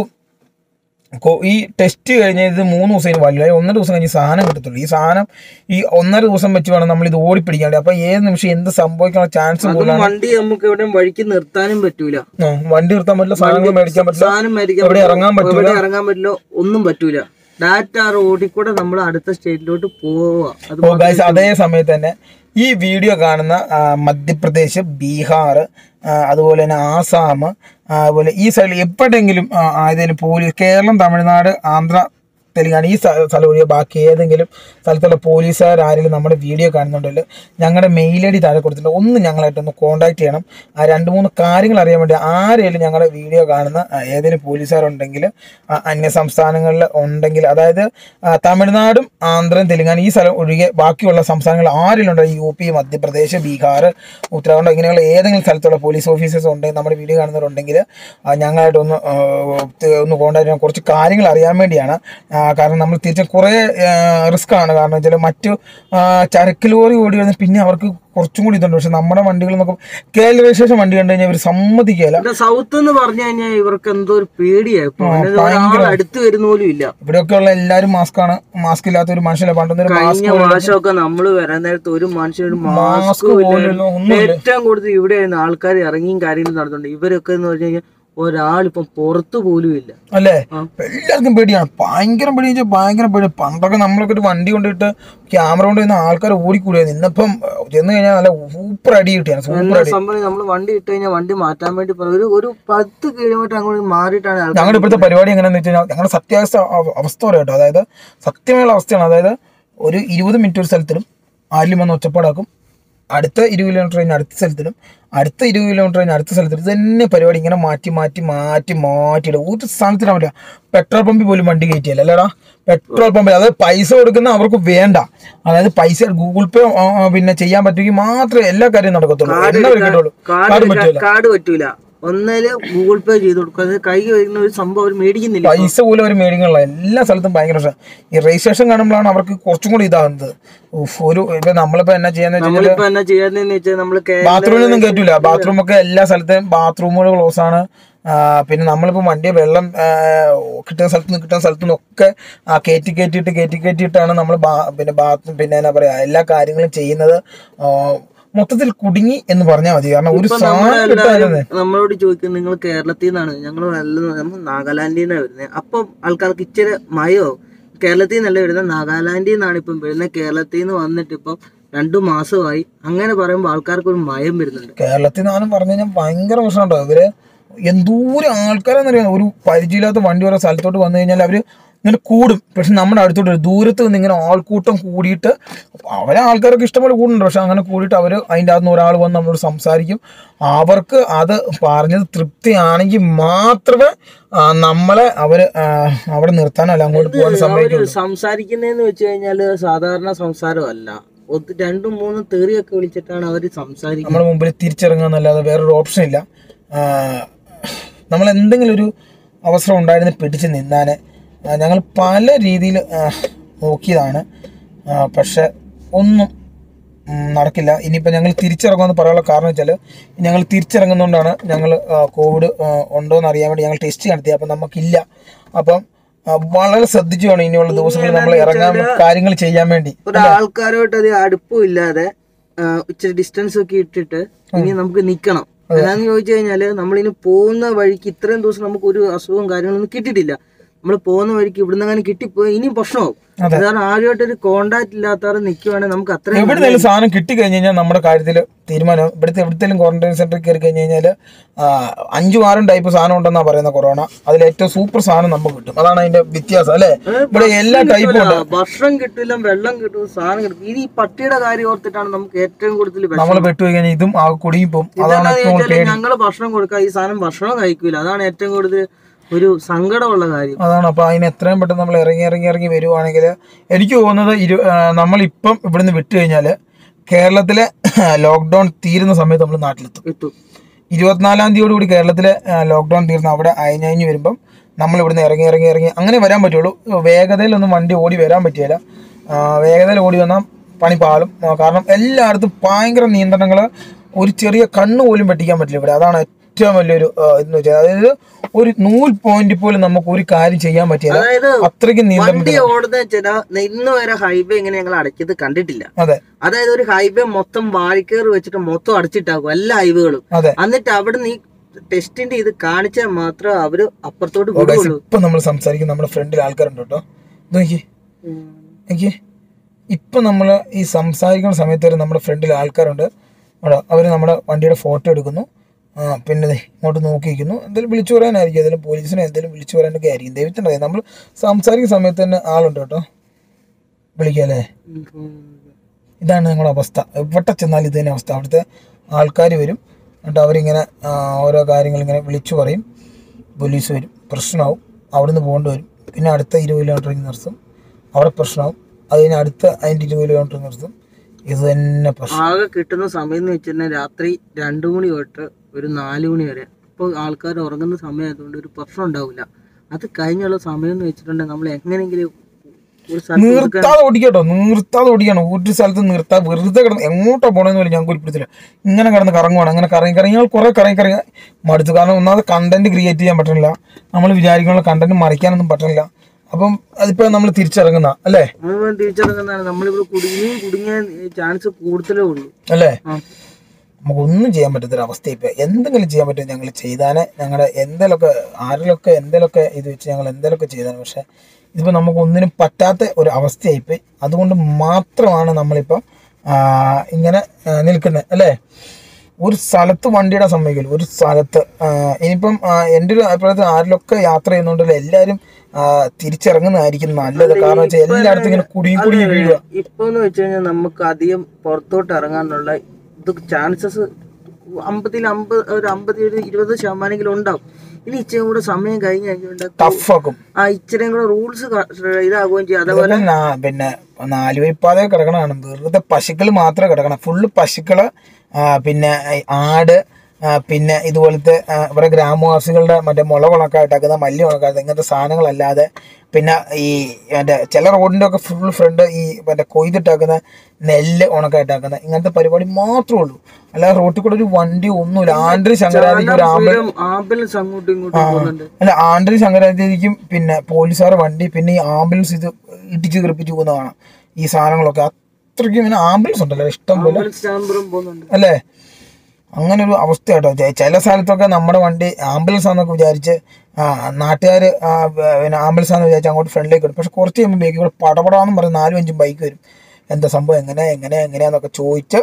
കൊ- ഈ ടെസ്റ്റ് കഴിഞ്ഞ ഇത് മൂന്ന് ദിവസം ഇനി വല്ല ഒന്നര ദിവസം കഴിഞ്ഞ് സാധനം കിട്ടത്തുള്ളൂ ഈ സാധനം ഈ ഒന്നര ദിവസം വെച്ച് വേണം നമ്മൾ ഇത് ഓടിപ്പിടിക്കാൻ വേണ്ടി അപ്പൊ ഏത് നിമിഷം എന്ത് സംഭവിക്കാനുള്ള ചാൻസ് അതും കൂടുതലാണ് വണ്ടി നമുക്ക് എവിടെയും വഴിക്ക് നിർത്താനും പറ്റൂല ആ, വണ്ടി നിർത്താൻ പറ്റില്ല സാധനങ്ങൾ മേടിക്കാൻ പറ്റില്ല സാധനം മേടിക്കാൻ എവിടെ പറ്റില്ല, ഇറങ്ങാൻ പറ്റൂല. എവിടെ ഇറങ്ങാൻ പറ്റില്ല ഒന്നും പറ്റൂല ഡാറ്റ റോഡിൽ കൂടെ നമ്മൾ അടുത്ത സ്റ്റേറ്റിലോട്ട് പോവുക അത് ഓ ഗൈസ് അതേ സമയത്ത് തന്നെ ഈ വീഡിയോ കാണുന്ന ആ, മധ്യപ്രദേശ് ബീഹാർ ആ, അതുപോലെ തന്നെ ആസാം ആ, അതുപോലെ ഈ സൈഡിൽ എപ്പോഴെങ്കിലും ഏതെങ്കിലും പോലീസ് കേരളം തമിഴ്നാട് ആന്ധ്ര തെലുങ്കാന ഈ സ്ഥ- സ്ഥലം ഒഴികെ ബാക്കി ഏതെങ്കിലും സ്ഥലത്തുള്ള പോലീസുകാർ ആരെങ്കിലും നമ്മുടെ വീഡിയോ കാണുന്നുണ്ടെങ്കിൽ ഞങ്ങളുടെ മെയിൽ ഐ ഡി താഴെ കൊടുത്തിട്ടുണ്ട് ഒന്ന് ഞങ്ങളായിട്ടൊന്ന് കോൺടാക്ട് ചെയ്യണം ആ രണ്ട് മൂന്ന് കാര്യങ്ങൾ അറിയാൻ വേണ്ടി ആരെങ്കിലും ഞങ്ങളുടെ വീഡിയോ കാണുന്ന ആ, ഏതെങ്കിലും പോലീസുകാരുണ്ടെങ്കിൽ ആ, അന്യ സംസ്ഥാനങ്ങളിൽ ഉണ്ടെങ്കിൽ അതായത് ആ, തമിഴ്നാടും ആന്ധ്രയും തെലുങ്കാന ഈ സ്ഥലം ഒഴികെ ബാക്കിയുള്ള സംസ്ഥാനങ്ങൾ ആരിലുണ്ട് യു പി മധ്യപ്രദേശ് ബീഹാർ ഉത്തരാഖണ്ഡ് ഇങ്ങനെയുള്ള ഏതെങ്കിലും സ്ഥലത്തുള്ള പോലീസ് ഓഫീസേഴ്സ് ഉണ്ടെങ്കിൽ നമ്മുടെ വീഡിയോ കാണുന്നവരുണ്ടെങ്കിൽ ആ, ഞങ്ങളായിട്ടൊന്ന് ആ, ഒന്ന് കോൺടാക്ട് ചെയ്യാൻ കുറച്ച് കാര്യങ്ങൾ അറിയാൻ വേണ്ടിയാണ് ആ, കാരണം നമ്മൾ തിരിച്ചും കുറേ റിസ്ക് ആണ് കാരണം വെച്ചാൽ മറ്റു ആ, ചരക്ക് ലോറി ഓടി വരുന്ന പിന്നെ അവർക്ക് കുറച്ചും കൂടി ഇതുണ്ട് പക്ഷെ നമ്മുടെ വണ്ടികൾ എന്നൊക്കെ കേരള രജിസ്ട്രേഷൻ വണ്ടി കണ്ടു കഴിഞ്ഞാൽ ഇവർ സമ്മതിക്കുകയില്ല ഇവിടെ സൗത്ത് എന്ന് പറഞ്ഞു കഴിഞ്ഞാൽ ഇവർക്ക് എന്തോ ഒരു പേടിയായി ഇപ്പൊ ആ, അതായത് ഭയങ്കര. ഒരാൾ അടുത്ത് വരുന്ന പോലും ഇല്ല ഇവിടെയൊക്കെയുള്ള എല്ലാവരും മാസ്ക് ആണ് മാസ്ക് ഇല്ലാത്ത ഒരു മനുഷ്യനെ പണ്ടൊന്നും ഒരു മാസ്ക് കഴിഞ്ഞ പ്രാവശ്യമൊക്കെ നമ്മൾ വരാൻ നേരത്ത് ഒരു മനുഷ്യന് മാസ്ക് മാസ്കും പോലും ഒന്നുമില്ല ഏറ്റവും കൂടുതൽ ഇവിടെ ആയിരുന്നു ആൾക്കാർ ഇറങ്ങിയും കാര്യങ്ങളും നടന്നുണ്ട് ഇവരൊക്കെ എന്ന് പറഞ്ഞു കഴിഞ്ഞാൽ ഒരാളിപ്പം പുറത്തു പോലും ഇല്ല അല്ലേ ആ. എല്ലാവർക്കും പേടിയാണ് ഭയങ്കര പേടി വെച്ചാൽ ഭയങ്കര പേടി പണ്ടൊക്കെ നമ്മളൊക്കെ ഒരു വണ്ടി കൊണ്ടിട്ട് ക്യാമറ കൊണ്ട് വരുന്ന ആൾക്കാർ ഓടിക്കൂടിയായിരുന്നു ഇന്നിപ്പം ചെന്ന് കഴിഞ്ഞാൽ നല്ല സൂപ്പർ അടി കിട്ടിയാണ് സൂപ്പർ എന്താ അടി സംഭവം നമ്മൾ വണ്ടി ഇട്ട് കഴിഞ്ഞാൽ വണ്ടി മാറ്റാൻ വേണ്ടി പറയും. ഒരു ഒരു പത്ത് കിലോമീറ്റർ അങ്ങോട്ട് മാറിയിട്ടാണ് ആൾക്കാർ ഞങ്ങളുടെ ഇപ്പോഴത്തെ പരിപാടി എങ്ങനെയാന്ന് വെച്ച് കഴിഞ്ഞാൽ ഞങ്ങളുടെ സത്യാവസ്ഥ അവ- അവസ്ഥ പറയാം കേട്ടോ അതായത് സത്യമായുള്ള അവസ്ഥയാണ് അതായത് ഒരു ഇരുപത് മിനിറ്റ് ഒരു സ്ഥലത്തിലും ആരിലും വന്ന് ഒച്ചപ്പാടാക്കും അടുത്ത ഇരുപത് കിലോമീറ്റർ കഴിഞ്ഞ് അടുത്ത സ്ഥലത്തിലും അടുത്ത ഇരുപത് കിലോമീറ്റർ കഴിഞ്ഞ് അടുത്ത സ്ഥലത്തിലും ഇത് തന്നെ പരിപാടി ഇങ്ങനെ മാറ്റി മാറ്റി മാറ്റി മാറ്റിയിടും ഒരു സ്ഥലത്തിനാ പറ്റില്ല പെട്രോൾ പമ്പിൽ പോലും വണ്ടി കയറ്റിയല്ല അല്ലേടാ പെട്രോൾ പമ്പിൽ അതായത് പൈസ കൊടുക്കുന്ന അവർക്ക് വേണ്ട അതായത് പൈസ ഗൂഗിൾ പേ ആ, ആ, പിന്നെ ചെയ്യാൻ പറ്റുമെങ്കിൽ മാത്രമേ എല്ലാ കാര്യവും നടക്കത്തുള്ളൂ എന്നവർ കിട്ടുള്ളൂ കാർഡ് കാർഡ് എടുക്കാൻ- പറ്റില്ല കാർഡ് പറ്റൂല ഒന്നേല് ഗൂഗിൾ പേ ചെയ്ത് കൊടുക്കും അത് കൈ വരുന്ന ഒരു സംഭവം അവർ മേടിക്കുന്നില്ല പൈസ പോലും അവർ മേടിക്കണില്ല എല്ലാ സ്ഥലത്തും ഭയങ്കര പ്രശ്നം ഈ രജിസ്ട്രേഷൻ കാണുമ്പോഴാണ് അവർക്ക് കുറച്ചും കൂടി ഇതാകുന്നത് ഉഫ്, ഒരു ഇപ്പൊ നമ്മളിപ്പോ എന്നാ ചെയ്യാന്ന് വെച്ചാൽ നമ്മളിപ്പോ എന്നാ ചെയ്യാന്ന് വെച്ചാൽ നമ്മള് കേ- ബാത്റൂമിലൊന്നും കയറ്റൂല ബാത്റൂം ഒക്കെ എല്ലാ സ്ഥലത്തും ബാത്റൂമുകൾ ക്ലോസ് ആണ് ആ, പിന്നെ നമ്മളിപ്പോ വണ്ടി വെള്ളം ആ, കിട്ടുന്ന സ്ഥലത്ത് നിന്ന് കിട്ടുന്ന സ്ഥലത്തു നിന്നൊക്കെ ആ കയറ്റി കയറ്റിയിട്ട് കയറ്റി കയറ്റിയിട്ടാണ് നമ്മൾ പിന്നെ ബാത്റൂം പിന്നെ എന്നാ പറയാ എല്ലാ കാര്യങ്ങളും ചെയ്യുന്നത് ആ, മൊത്തത്തിൽ കുടുങ്ങി എന്ന് പറഞ്ഞാൽ മതി കാരണം ഒരു സാധനം കിട്ടാതെ നമ്മളോട് ചോദിക്കും നിങ്ങൾ കേരളത്തിൽ നിന്നാണ് ഞങ്ങൾ നമ്മൾ നാഗാലാൻഡിൽ നിന്നാണ് വരുന്നത് അപ്പം ആൾക്കാർക്ക് ഇച്ചിരി മയോ കേരളത്തിൽ നിന്നല്ല വരുന്നത് നാഗാലാൻഡിൽ നിന്നാണ് ഇപ്പം വരുന്നത് കേരളത്തിൽ നിന്ന് വന്നിട്ട് ഇപ്പം രണ്ടു മാസമായി അങ്ങനെ പറയുമ്പോൾ ആൾക്കാർക്ക് ഒരു മയം വരുന്നുണ്ട് കേരളത്തിൽ നിന്നാലും പറഞ്ഞു കഴിഞ്ഞാൽ ഭയങ്കര പ്രശ്നമുണ്ടോ ഇവര് എന്തോരം ആൾക്കാരെന്നറിയാം ഒരു പരിചയമില്ലാത്ത വണ്ടി ഓരോ സ്ഥലത്തോട്ട് വന്നു കഴിഞ്ഞാൽ അവര് ഇങ്ങനെ കൂടും പക്ഷെ നമ്മുടെ അടുത്തോട്ട് വരും. ദൂരത്ത് നിന്ന് ഇങ്ങനെ ആൾക്കൂട്ടം കൂടിയിട്ട് അവരെ ആൾക്കാരൊക്കെ ഇഷ്ടംപോലെ കൂടുന്നുണ്ട് പക്ഷെ അങ്ങനെ കൂടിയിട്ട് അവർ അതിൻ്റെ അകത്ത് നിന്ന് ഒരാൾ വന്ന് നമ്മളോട് സംസാരിക്കും അവർക്ക് അത് പറഞ്ഞത് തൃപ്തിയാണെങ്കിൽ മാത്രമേ ആ, നമ്മളെ അവർ അവിടെ നിർത്താനോ അല്ല അങ്ങോട്ട് പോകാൻ അവര് സമ്മതിക്കുള്ളൂ സംസാരിക്കുന്നതെന്ന് വെച്ച് കഴിഞ്ഞാല് സാധാരണ സംസാരമല്ല ഒന്ന് രണ്ടും മൂന്നും തെറിയൊക്കെ വിളിച്ചിട്ടാണ് അവര് സംസാരിക്കുന്നത് നമ്മുടെ മുമ്പിൽ തിരിച്ചിറങ്ങുക വേറൊരു ഓപ്ഷൻ ഇല്ല നമ്മൾ എന്തെങ്കിലും ഒരു അവസരം ഉണ്ടായിരുന്ന പിടിച്ച് നിന്നാനെ ഞങ്ങൾ പല രീതിയിൽ നോക്കിയതാണ് ആ, പക്ഷെ ഒന്നും ഉം, നടക്കില്ല ഇനിയിപ്പോൾ ഞങ്ങൾ തിരിച്ചിറങ്ങുമെന്ന് പറയാനുള്ള കാരണം വെച്ചാൽ ഞങ്ങൾ തിരിച്ചിറങ്ങുന്നതുകൊണ്ടാണ് ഞങ്ങൾ കോവിഡ് ഉണ്ടോ എന്ന് അറിയാൻ വേണ്ടി ഞങ്ങൾ ടെസ്റ്റ് നടത്തി അപ്പം നമുക്കില്ല അപ്പം ആ, വളരെ ശ്രദ്ധിച്ചു വേണം ഇനിയുള്ള ദിവസങ്ങളിൽ നമ്മൾ ഇറങ്ങാൻ കാര്യങ്ങൾ ചെയ്യാൻ വേണ്ടി ഒരാൾക്കാരോട്ട് അത് അടുപ്പം ഇല്ലാതെ ആ, ഇച്ചിരി ഡിസ്റ്റൻസ് ഒക്കെ ഇട്ടിട്ട് ഇനി നമുക്ക് നിക്കണം അതാന്ന് ചോദിച്ചു കഴിഞ്ഞാല് നമ്മളിനി പോകുന്ന വഴിക്ക് ഇത്രയും ദിവസം നമുക്ക് ഒരു അസുഖവും കാര്യങ്ങളൊന്നും കിട്ടിയിട്ടില്ല നമ്മൾ പോകുന്ന വഴിക്ക് ഇവിടുന്ന് അങ്ങനെ കിട്ടിപ്പോയി ഇനിയും പ്രശ്നമാവും അതെ. കാരണം ആരുമായിട്ടൊരു കോണ്ടാക്ട് ഇല്ലാത്തവരെ നിൽക്കുവാണെങ്കിൽ നമുക്ക് അത്രയും എവിടുന്നേലും സാധനം കിട്ടിക്കഴിഞ്ഞ് കഴിഞ്ഞാൽ നമ്മുടെ കാര്യത്തിൽ തീരുമാനം ഇവിടുത്തെ എവിടുത്തേലും ക്വാറന്റൈൻ സെന്ററിൽ കയറി കഴിഞ്ഞ് കഴിഞ്ഞാൽ അഞ്ചും ആറും ടൈപ്പ് സാധനം ഉണ്ടെന്നാ പറയുന്ന കൊറോണ അതിൽ ഏറ്റവും സൂപ്പർ സാധനം നമുക്ക് കിട്ടും അതാണ് അതിന്റെ വ്യത്യാസം അല്ലേ ഇവിടെ എല്ലാ ടൈപ്പും ഉണ്ട് ഭക്ഷണം കിട്ടില്ല വെള്ളം കിട്ടും സാധനം കിട്ടും ഇനി ഈ പട്ടിയുടെ കാര്യം ഓർത്തിട്ടാണ് നമുക്ക് ഏറ്റവും കൂടുതൽ വിഷമം. നമ്മൾ പെട്ടുപോയി കഴിഞ്ഞാൽ ഇതും ആ കുടുങ്ങിപ്പോവും അതാണ് ഇതെന്താന്ന് ഏറ്റവും കൂടുതൽ ചോദിച്ചാല് പേടി ഞങ്ങള് ഭക്ഷണം കൊടുക്കുക ഈ സാധനം ഭക്ഷണം കഴിക്കൂല അതാണ് ഏറ്റവും കൂടുതൽ ഒരു സങ്കടമുള്ള കാര്യം അതാണ് അപ്പൊ അതിന് എത്രയും പെട്ടെന്ന് നമ്മൾ ഇറങ്ങി ഇറങ്ങി ഇറങ്ങി വരുവാണെങ്കിൽ എനിക്ക് തോന്നുന്നത് ഇരു ആ, നമ്മളിപ്പം ഇവിടുന്ന് വിട്ടു കഴിഞ്ഞാൽ കേരളത്തിലെ ലോക്ക്ഡൗൺ തീരുന്ന സമയത്ത് നമ്മൾ നാട്ടിലെത്തും കിട്ടും ഇരുപത്തിനാലാം തീയതിയോട് കൂടി കേരളത്തിലെ ലോക്ക്ഡൗൺ തീർന്ന് അവിടെ അയഞ്ഞഞ്ഞ് വരുമ്പം നമ്മൾ ഇവിടുന്ന് ഇറങ്ങി ഇറങ്ങി ഇറങ്ങി അങ്ങനെ വരാൻ പറ്റുള്ളൂ വേഗതയിലൊന്നും വണ്ടി ഓടി വരാൻ പറ്റിയില്ല ആ, വേഗതയിൽ ഓടി വന്നാൽ പണി പാളും ആ, കാരണം എല്ലായിടത്തും ഭയങ്കര നിയന്ത്രണങ്ങൾ ഒരു ചെറിയ കണ്ണ് പോലും വെട്ടിക്കാൻ പറ്റില്ല ഇവിടെ അതാണ് ഏറ്റവും വലിയൊരു ആ, ഇതെന്ന് വെച്ചാൽ അതായത് ഒരു നൂൽ പോയിന്റ് പോലും നമുക്ക് ഒരു കാര്യം ചെയ്യാൻ പറ്റില്ല അതായത് അത്രയ്ക്ക് നിയന്ത്രണം വണ്ടി ഓടുന്ന വെച്ചാൽ ഇന്ന് വരെ ഹൈവേ ഇങ്ങനെ ഞങ്ങൾ അടയ്ക്കത് കണ്ടിട്ടില്ല അതെ അതായത് ഒരു ഹൈവേ മൊത്തം വാരിക്കേറ് വെച്ചിട്ട് മൊത്തം അടച്ചിട്ടാക്കും എല്ലാ ഹൈവേകളും അതെ എന്നിട്ട് അവിടെ നീ ടെസ്റ്റിന്റെ ഇത് കാണിച്ചാൽ മാത്രമേ അവര് അപ്പുറത്തോട്ട് ഓ, guys, വിടുള്ളൂ ഇപ്പൊ നമ്മൾ സംസാരിക്കും നമ്മുടെ ഫ്രണ്ടിൽ ആൾക്കാരുണ്ട് കേട്ടോ ഇത് നോക്കിയേ എനിക്ക് ഇപ്പം നമ്മൾ ഈ സംസാരിക്കുന്ന സമയത്ത് വരെ നമ്മുടെ ഫ്രണ്ടിൽ ആൾക്കാരുണ്ട് അവിടെ അവർ നമ്മുടെ വണ്ടിയുടെ ഫോട്ടോ എടുക്കുന്നു ആ, പിന്നെ ദേ ഇങ്ങോട്ട് നോക്കിയിരിക്കുന്നു എന്തെങ്കിലും വിളിച്ചു പറയാനായിരിക്കും എന്തെങ്കിലും പോലീസിനെ എന്തെങ്കിലും വിളിച്ചു പറയാനൊക്കെ ആയിരിക്കും ദൈവത്തിൻ്റെ നമ്മൾ സംസാരിക്കുന്ന സമയത്ത് തന്നെ ആളുണ്ട് കേട്ടോ വിളിക്കാല്ലേ ഉം, ഉം. ഇതാണ് ഞങ്ങളുടെ അവസ്ഥ എവിടെ ചെന്നാലും ഇത് തന്നെ അവസ്ഥ അവിടുത്തെ ആൾക്കാർ വരും എന്നിട്ട് അവരിങ്ങനെ ആ, ഓരോ കാര്യങ്ങൾ ഇങ്ങനെ വിളിച്ചു പറയും പോലീസ് വരും പ്രശ്നമാവും അവിടുന്ന് പോകേണ്ടി വരും പിന്നെ അടുത്ത ഇരുപത് കിലോമീറ്റർ നിർത്തും അവിടെ പ്രശ്നമാവും അത് കഴിഞ്ഞ് അടുത്ത അതിൻ്റെ ഇരുപത് കിലോമീറ്റർ നിർത്തും ഇത് തന്നെ പ്രശ്നം ആകെ കിട്ടുന്ന സമയം എന്ന് വെച്ചിട്ടുണ്ടെങ്കിൽ രാത്രി രണ്ടു മണി തൊട്ട് ഒരു നാല് മണി വരെ അപ്പോൾ ആൾക്കാർ ഉറങ്ങുന്ന സമയമായതുകൊണ്ട് ഒരു പ്രശ്നം ഉണ്ടാവില്ല അത് കഴിഞ്ഞുള്ള സമയം എന്ന് വെച്ചിട്ടുണ്ടെങ്കിൽ നമ്മൾ എങ്ങനെയെങ്കിലും ഒരു സ്ഥലത്ത് ഒതുക്കാൻ- നിർത്താതെ ഓടിക്കട്ടോ നിർത്താതെ ഓടിക്കണം ഒരു സ്ഥലത്ത് നിർത്താതെ വെറുതെ കിടന്ന് എങ്ങോട്ടാ പോണെന്ന് പോലും ഞങ്ങൾക്ക് പിടിച്ചില്ല ഇങ്ങനെ കിടന്ന് കറങ്ങുവാണ് അങ്ങനെ കറങ്ങി കറങ്ങി ഞങ്ങൾ കുറെ കറങ്ങി കറങ്ങി മടുത്തു കാരണം ഒന്നാമത് കണ്ടന്റ് ക്രിയേറ്റ് ചെയ്യാൻ പറ്റണില്ല നമ്മൾ വിചാരിക്കുന്ന കണ്ടന്റ് മറിക്കാനൊന്നും പറ്റണില്ല അപ്പം അതിപ്പോ നമ്മൾ തിരിച്ചിറങ്ങുന്ന അല്ലേ നമ്മൾ തിരിച്ചറിയുന്നതാണ് നമ്മളിവിടെ കുടുങ്ങി കുടുങ്ങിയ ചാൻസ് കൂടുതലേ ഉള്ളൂ അല്ലേ ആ. നമുക്കൊന്നും ചെയ്യാൻ പറ്റാത്തൊരവസ്ഥ ഇപ്പം എന്തെങ്കിലും ചെയ്യാൻ പറ്റും ഞങ്ങൾ ചെയ്താനെ ഞങ്ങളുടെ എന്തെങ്കിലുമൊക്കെ ആരിലൊക്കെ എന്തെങ്കിലുമൊക്കെ ഇത് വെച്ച് ഞങ്ങൾ എന്തെങ്കിലുമൊക്കെ ചെയ്താനെ പക്ഷേ ഇതിപ്പോൾ നമുക്ക് ഒന്നിനും പറ്റാത്ത ഒരു അവസ്ഥയായിപ്പോയി അതുകൊണ്ട് മാത്രമാണ് നമ്മളിപ്പം ആ, ഇങ്ങനെ ആ, നിൽക്കുന്നത് അല്ലേ ഒരു സ്ഥലത്ത് വണ്ടിയുടെ സമ്മതിക്കില്ല ഒരു സ്ഥലത്ത് ആ, ഇനിയിപ്പം ആ, എൻ്റെ ഒരു അഭിപ്രായത്തിൽ ആരിലൊക്കെ യാത്ര ചെയ്യുന്നുണ്ടല്ലോ എല്ലാവരും ആ, തിരിച്ചിറങ്ങുന്നതായിരിക്കും നല്ലത് കാരണം വെച്ചാൽ എല്ലായിടത്തും ഇങ്ങനെ കുടുങ്ങി കുടുങ്ങി വീഴുക ഇപ്പൊ എന്ന് വെച്ച് കഴിഞ്ഞാൽ നമുക്ക് അധികം പുറത്തോട്ട് ഇറങ്ങാനുള്ള ഇത് ചാൻസസ് അമ്പതിൽ അമ്പത് ഒരു അമ്പത് ഒരു ഇരുപത് ശതമാനെങ്കിലും ഉണ്ടാവും ഇനി ഇച്ചിരി കൂടെ സമയം കഴിഞ്ഞ് കഴിഞ്ഞുകൊണ്ട് ടഫാക്കും ആ ഇച്ചിരിയും കൂടെ റൂൾസ് ഇതാകുകയും ചെയ്യും അതേപോലെ ഇതൊക്കെ നാ- പിന്നെ നാല് വഴിപ്പാതെ കിടക്കണതാണ് വെറുതെ പശുക്കൾ മാത്രമേ കിടക്കണം ഫുള്ള് പശുക്കള് ആ, പിന്നെ ഈ ആട് ആ, പിന്നെ ഇതുപോലത്തെ ആ, ഇവിടെ ഗ്രാമവാസികളുടെ മറ്റേ മുള ഉണക്കായിട്ടാക്കുന്ന മല്ലി ഉണക്കാത്ത ഇങ്ങനത്തെ സാധനങ്ങളല്ലാതെ പിന്നെ ഈ മറ്റേ ചില റോഡിൻ്റെ ഒക്കെ ഫുൾ ഫ്രണ്ട് ഈ മറ്റേ കൊയ്തിട്ടാക്കുന്ന നെല്ല് ഉണക്കായിട്ടാക്കുന്ന ഇങ്ങനത്തെ പരിപാടി മാത്രമേ ഉള്ളൂ അല്ലാതെ റോട്ടിൽ കൂടെ ഒരു വണ്ടി ഒന്നുമില്ല ആണ്ടരി ശങ്കരാതിക്ക് ഒരു ആമ്പൽ ആംബുലൻസ് അങ്ങോട്ടും ഇങ്ങോട്ടും പോകുന്നുണ്ട് അല്ല ആണ്ടരി ശങ്കരാചാര്യക്കും പിന്നെ പോലീസുകാർ വണ്ടി പിന്നെ ഈ ആംബുലൻസ് ഇത് ഇടിച്ച് തെറിപ്പിച്ച് പോകുന്ന കാണാം ഈ സാധനങ്ങളൊക്കെ അത്രയ്ക്കും പിന്നെ ആംബുലൻസ് ഉണ്ടല്ലോ ഇഷ്ടം പോലെ ആംബുലൻസ് ചാമ്പറും പോകുന്നുണ്ട് അല്ലേ അങ്ങനെ ഒരു അവസ്ഥ കേട്ടോ ചെ- ചില സ്ഥലത്തൊക്കെ നമ്മുടെ വണ്ടി ആംബുലൻസ് ആണെന്നൊക്കെ വിചാരിച്ച് നാട്ടുകാർ പിന്നെ ആംബുലൻസ് ആണെന്ന് വിചാരിച്ച് അങ്ങോട്ട് ഫ്രണ്ടിലേക്ക് വരും പക്ഷെ കുറച്ച് കഴിയുമ്പോൾ ബേക്ക് കൂടെ പടപടാന്ന് പറഞ്ഞ് നാലും അഞ്ചും ബൈക്ക് വരും എന്താ സംഭവം എങ്ങനെ എങ്ങനെ എങ്ങനെയാന്നൊക്കെ ചോദിച്ച്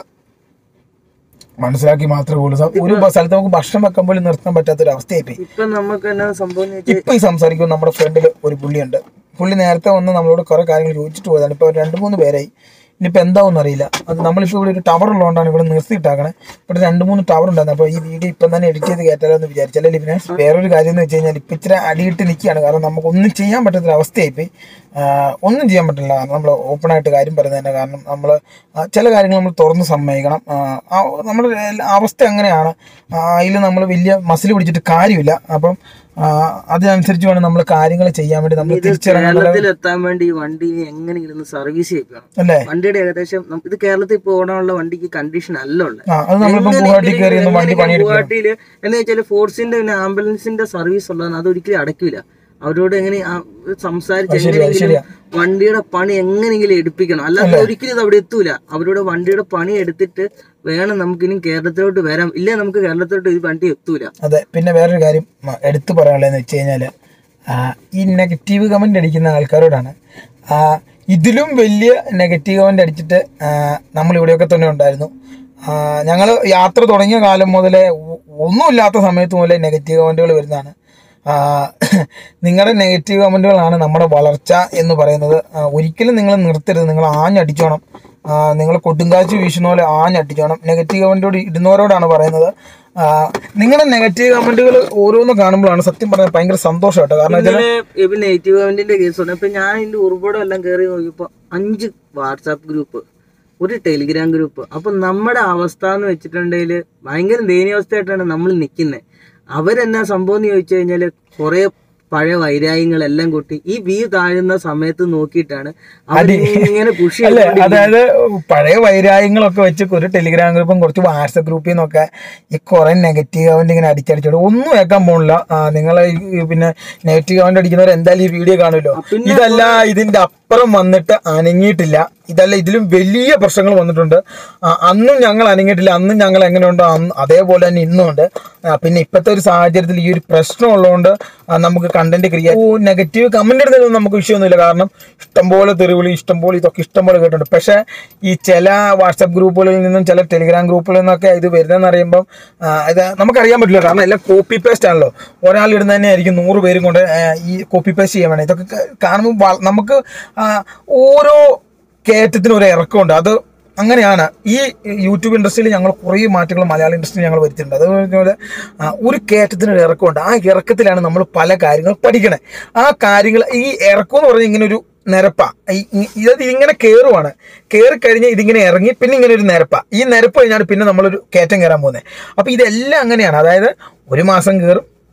മനസ്സിലാക്കി മാത്രമേ ഉള്ളൂ സ- ഒരു ബ- സ്ഥലത്ത് നമുക്ക് ഭക്ഷണം വെക്കാൻ പോലും നിർത്താൻ പറ്റാത്തൊരു അവസ്ഥയായിപ്പോയി ഇപ്പൊ നമുക്ക് എന്നാ സംഭവം എന്ന് വെച്ചാൽ ഇപ്പൊ ഈ സംസാരിക്കുമ്പോൾ നമ്മുടെ ഫ്രണ്ടിൽ ഒരു പുള്ളിയുണ്ട് പുള്ളി നേരത്തെ വന്ന് നമ്മളോട് കുറെ കാര്യങ്ങൾ ചോദിച്ചിട്ട് പോയതാണ് ഇപ്പൊ രണ്ട് മൂന്ന് പേരായി ഇനിയിപ്പോൾ എന്താവും അറിയില്ല അത് നമ്മളിപ്പോൾ ഇവിടെ ഒരു ടവർ ഉള്ളതുകൊണ്ടാണ് ഇവിടെ നിർത്തിയിട്ടാക്കണേ ഇവിടെ രണ്ട് മൂന്ന് ടവർ ഉണ്ടായിരുന്നു അപ്പോൾ ഈ വീഡിയോ ഇപ്പം തന്നെ എഡിറ്റ് ചെയ്ത് കയറ്റാലോ എന്ന് വിചാരിച്ചല്ലേ ലിബിനെ വേറൊരു കാര്യം എന്ന് വെച്ച് കഴിഞ്ഞാൽ ഇപ്പം ഇച്ചിരി അടിയിട്ട് നിൽക്കുകയാണ് കാരണം നമുക്ക് ഒന്നും ചെയ്യാൻ പറ്റാത്തൊരു അവസ്ഥയായിപ്പോയി ആഹ് ഒന്നും ചെയ്യാൻ പറ്റില്ല നമ്മൾ ഓപ്പണായിട്ട് കാര്യം പറയുന്നതിൻ്റെ കാരണം നമ്മൾ ചില കാര്യങ്ങൾ നമ്മൾ തുറന്ന് സമ്മതിക്കണം ആഹ് ആ നമ്മുടെ എല്ലാ- അവസ്ഥ അങ്ങനെയാണ് അതിൽ നമ്മൾ വലിയ മസിൽ പിടിച്ചിട്ട് കാര്യമില്ല അപ്പം ആഹ് അതിനനുസരിച്ച് വേണം നമ്മൾ കാര്യങ്ങൾ ചെയ്യാൻ വേണ്ടി നമ്മൾ തിരിച്ചിറങ്ങാൻ കേരളത്തിൽ എത്താൻ വേണ്ടി ഈ വണ്ടി എങ്ങനെയെങ്കിലും ഒന്ന് സർവീസ് ചെയ്യിക്കണം അല്ലേ വണ്ടിയുടെ ഏകദേശം നം- ഇത് കേരളത്തിൽ പോകാനുള്ള വണ്ടിക്ക് കണ്ടീഷൻ അല്ല ഉള്ളത് ആ അത് നമ്മളിപ്പം ഗുവാഹട്ടി കയറി ഒന്ന് വണ്ടി പണിയെടുക്കുക ഗുവാഹട്ടിയില് എന്ന് വെച്ചാൽ ഫോഴ്സിന്റെ പിന്നെ ആംബുലൻസിന്റെ സർവീസ് ഉള്ളതാണ് അത് ഒരിക്കലും അടയ്ക്കില്ല അവരോട് എങ്ങനെ ആ സംസാരിച്ച് എങ്ങനെയെങ്കിലും ശരിയാ. വണ്ടിയുടെ പണി എങ്ങനെയെങ്കിലും എടുപ്പിക്കണം അല്ലാതെ ഒരിക്കലും ഇത് അവിടെ എത്തൂല അവരുടെ വണ്ടിയുടെ പണി എടുത്തിട്ട് വേണം നമുക്ക് ഇനി കേരളത്തിലോട്ട് വരാം ഇല്ല നമുക്ക് കേരളത്തിലോട്ട് ഈ വണ്ടി എത്തൂല അതെ പിന്നെ വേറൊരു കാര്യം മ, എടുത്തു പറയാനുള്ളതെന്ന് വെച്ച് കഴിഞ്ഞാൽ ഈ നെഗറ്റീവ് കമൻ്റ് അടിക്കുന്ന ആൾക്കാരോടാണ് ആ, ഇതിലും വലിയ നെഗറ്റീവ് കമൻ്റ് അടിച്ചിട്ട് ആ, നമ്മൾ ഇവിടെയൊക്കെ തന്നെ ഉണ്ടായിരുന്നു ഞങ്ങൾ യാത്ര തുടങ്ങിയ കാലം മുതലേ ഒ- ഒന്നുമില്ലാത്ത സമയത്ത് മുതലേ നെഗറ്റീവ് കമൻറ്റുകൾ വരുന്നതാണ് നിങ്ങളുടെ നെഗറ്റീവ് കമൻറ്റുകളാണ് നമ്മുടെ വളർച്ച എന്ന് പറയുന്നത് ആ, ഒരിക്കലും നിങ്ങൾ നിർത്തരുത് നിങ്ങൾ ആഞ്ഞടിച്ചോണം നിങ്ങൾ കൊടുങ്കാറ്റ് വീശുന്ന പോലെ ആഞ്ഞടിച്ചോണം നെഗറ്റീവ് കമൻറ്റോട് ഇടുന്നവരോടാണ് പറയുന്നത് ആ, നിങ്ങളുടെ നെഗറ്റീവ് കമൻറ്റുകൾ ഓരോന്ന് കാണുമ്പോഴാണ് സത്യം പറഞ്ഞാൽ ഭയങ്കര സന്തോഷം കേട്ടോ കാരണം വെച്ചാൽ ഇന്നലെ ഇപ്പൊ നെഗറ്റീവ് കമന്റിന്റെ കേസ് ഉണ്ട് അപ്പൊ ഞാൻ ഇതിന്റെ ഉറവിടം എല്ലാം കയറി നോക്കിയപ്പോ അഞ്ച് വാട്സാപ്പ് ഗ്രൂപ്പ് ഒരു ടെലിഗ്രാം ഗ്രൂപ്പ് അപ്പൊ നമ്മുടെ അവസ്ഥ എന്ന് വെച്ചിട്ടുണ്ടെങ്കിൽ ഭയങ്കര ദയനീയാവസ്ഥയായിട്ടാണ് നമ്മൾ നിൽക്കുന്നത് അവരെന്നാ സംഭവം എന്ന് ചോദിച്ചു കഴിഞ്ഞാല് കുറെ പഴയ വൈരാഗ്യങ്ങളെല്ലാം കൂട്ടി ഈ വീ താഴുന്ന സമയത്ത് നോക്കിയിട്ടാണ് അവരിങ്ങനെ പുഷ് അല്ലേ അതായത് പഴയ വൈരാഗ്യങ്ങളൊക്കെ വെച്ച് ഒരു ടെലിഗ്രാം ഗ്രൂപ്പും കുറച്ച് വാട്സപ്പ് ഗ്രൂപ്പിൽ നിന്നൊക്കെ ഈ കുറെ നെഗറ്റീവ് കമന്റ് ഇങ്ങനെ അടിച്ചടിച്ചോട് ഒന്നും കേൾക്കാൻ പോണില്ല നിങ്ങൾ പിന്നെ നെഗറ്റീവ് കമന്റ് അടിക്കുന്നവർ എന്തായാലും ഈ വീഡിയോ കാണുമല്ലോ ഇതല്ല ഇതിന്റെ അപ്പുറം വന്നിട്ട് അനങ്ങിയിട്ടില്ല ഇതല്ല ഇതിലും വലിയ പ്രശ്നങ്ങൾ വന്നിട്ടുണ്ട് ആ, അന്നും ഞങ്ങൾ അനങ്ങിയിട്ടില്ല അന്നും ഞങ്ങൾ എങ്ങനെയുണ്ടോ അന്ന് അതേപോലെ തന്നെ ഇന്നും ഉണ്ട് ആ, പിന്നെ ഇപ്പോഴത്തെ ഒരു സാഹചര്യത്തിൽ ഈ ഒരു പ്രശ്നം ഉള്ളതുകൊണ്ട് ആ, നമുക്ക് കണ്ടന്റ് ക്രിയേറ്റ് നെഗറ്റീവ് കമന്റ് ഇടുന്നതിലൊന്നും നമുക്ക് വിഷയമൊന്നുമില്ല കാരണം ഇഷ്ടംപോലെ തെറിവിളി ഇഷ്ടംപോലെ ഇതൊക്കെ ഇഷ്ടംപോലെ കേട്ടിട്ടുണ്ട് പക്ഷേ ഈ ചില വാട്സപ്പ് ഗ്രൂപ്പുകളിൽ നിന്നും ചില ടെലിഗ്രാം ഗ്രൂപ്പുകളിൽ നിന്നൊക്കെ ഇത് വരുന്നതെന്ന് അറിയുമ്പം ആ, ഇത് നമുക്കറിയാൻ പറ്റില്ല കാരണം എല്ലാം കോപ്പി പേസ്റ്റ് ആണല്ലോ ഒരാൾ ഇടുന്ന തന്നെ ആയിരിക്കും നൂറ് പേരും കൊണ്ട് ആ, ഈ കോപ്പി പേസ്റ്റ് ചെയ്യാൻ വേണം ഇതൊക്കെ ക- കാണുമ്പോൾ വ- നമുക്ക് ആ, ഓരോ കയറ്റത്തിനും ഒരു ഇറക്കമുണ്ട് അത് അങ്ങനെയാണ് ഈ യൂട്യൂബ് ഇൻഡസ്ട്രിയിൽ ഞങ്ങൾ കുറേ മാറ്റങ്ങൾ മലയാള ഇൻഡസ്ട്രിയിൽ ഞങ്ങൾ വരുത്തിയിട്ടുണ്ട് അതുപോലെ ആ, ഒരു കയറ്റത്തിന് ഒരു ഇറക്കമുണ്ട് ആ ഇറക്കത്തിലാണ് നമ്മൾ പല കാര്യങ്ങൾ പഠിക്കണേ ആ കാര്യങ്ങൾ ഈ ഇറക്കം എന്ന് പറഞ്ഞാൽ ഇങ്ങനെ ഒരു നിരപ്പ ഇത് ഇങ്ങനെ കയറുവാണ് കയറി കഴിഞ്ഞ് ഇതിങ്ങനെ ഇറങ്ങി പിന്നെ ഇങ്ങനെ ഒരു നിരപ്പ ഈ നിരപ്പ് കഴിഞ്ഞാണ് പിന്നെ നമ്മളൊരു കയറ്റം കയറാൻ പോകുന്നത് അപ്പോൾ ഇതെല്ലാം അങ്ങനെയാണ് അതായത് ഒരു മാസം കയറും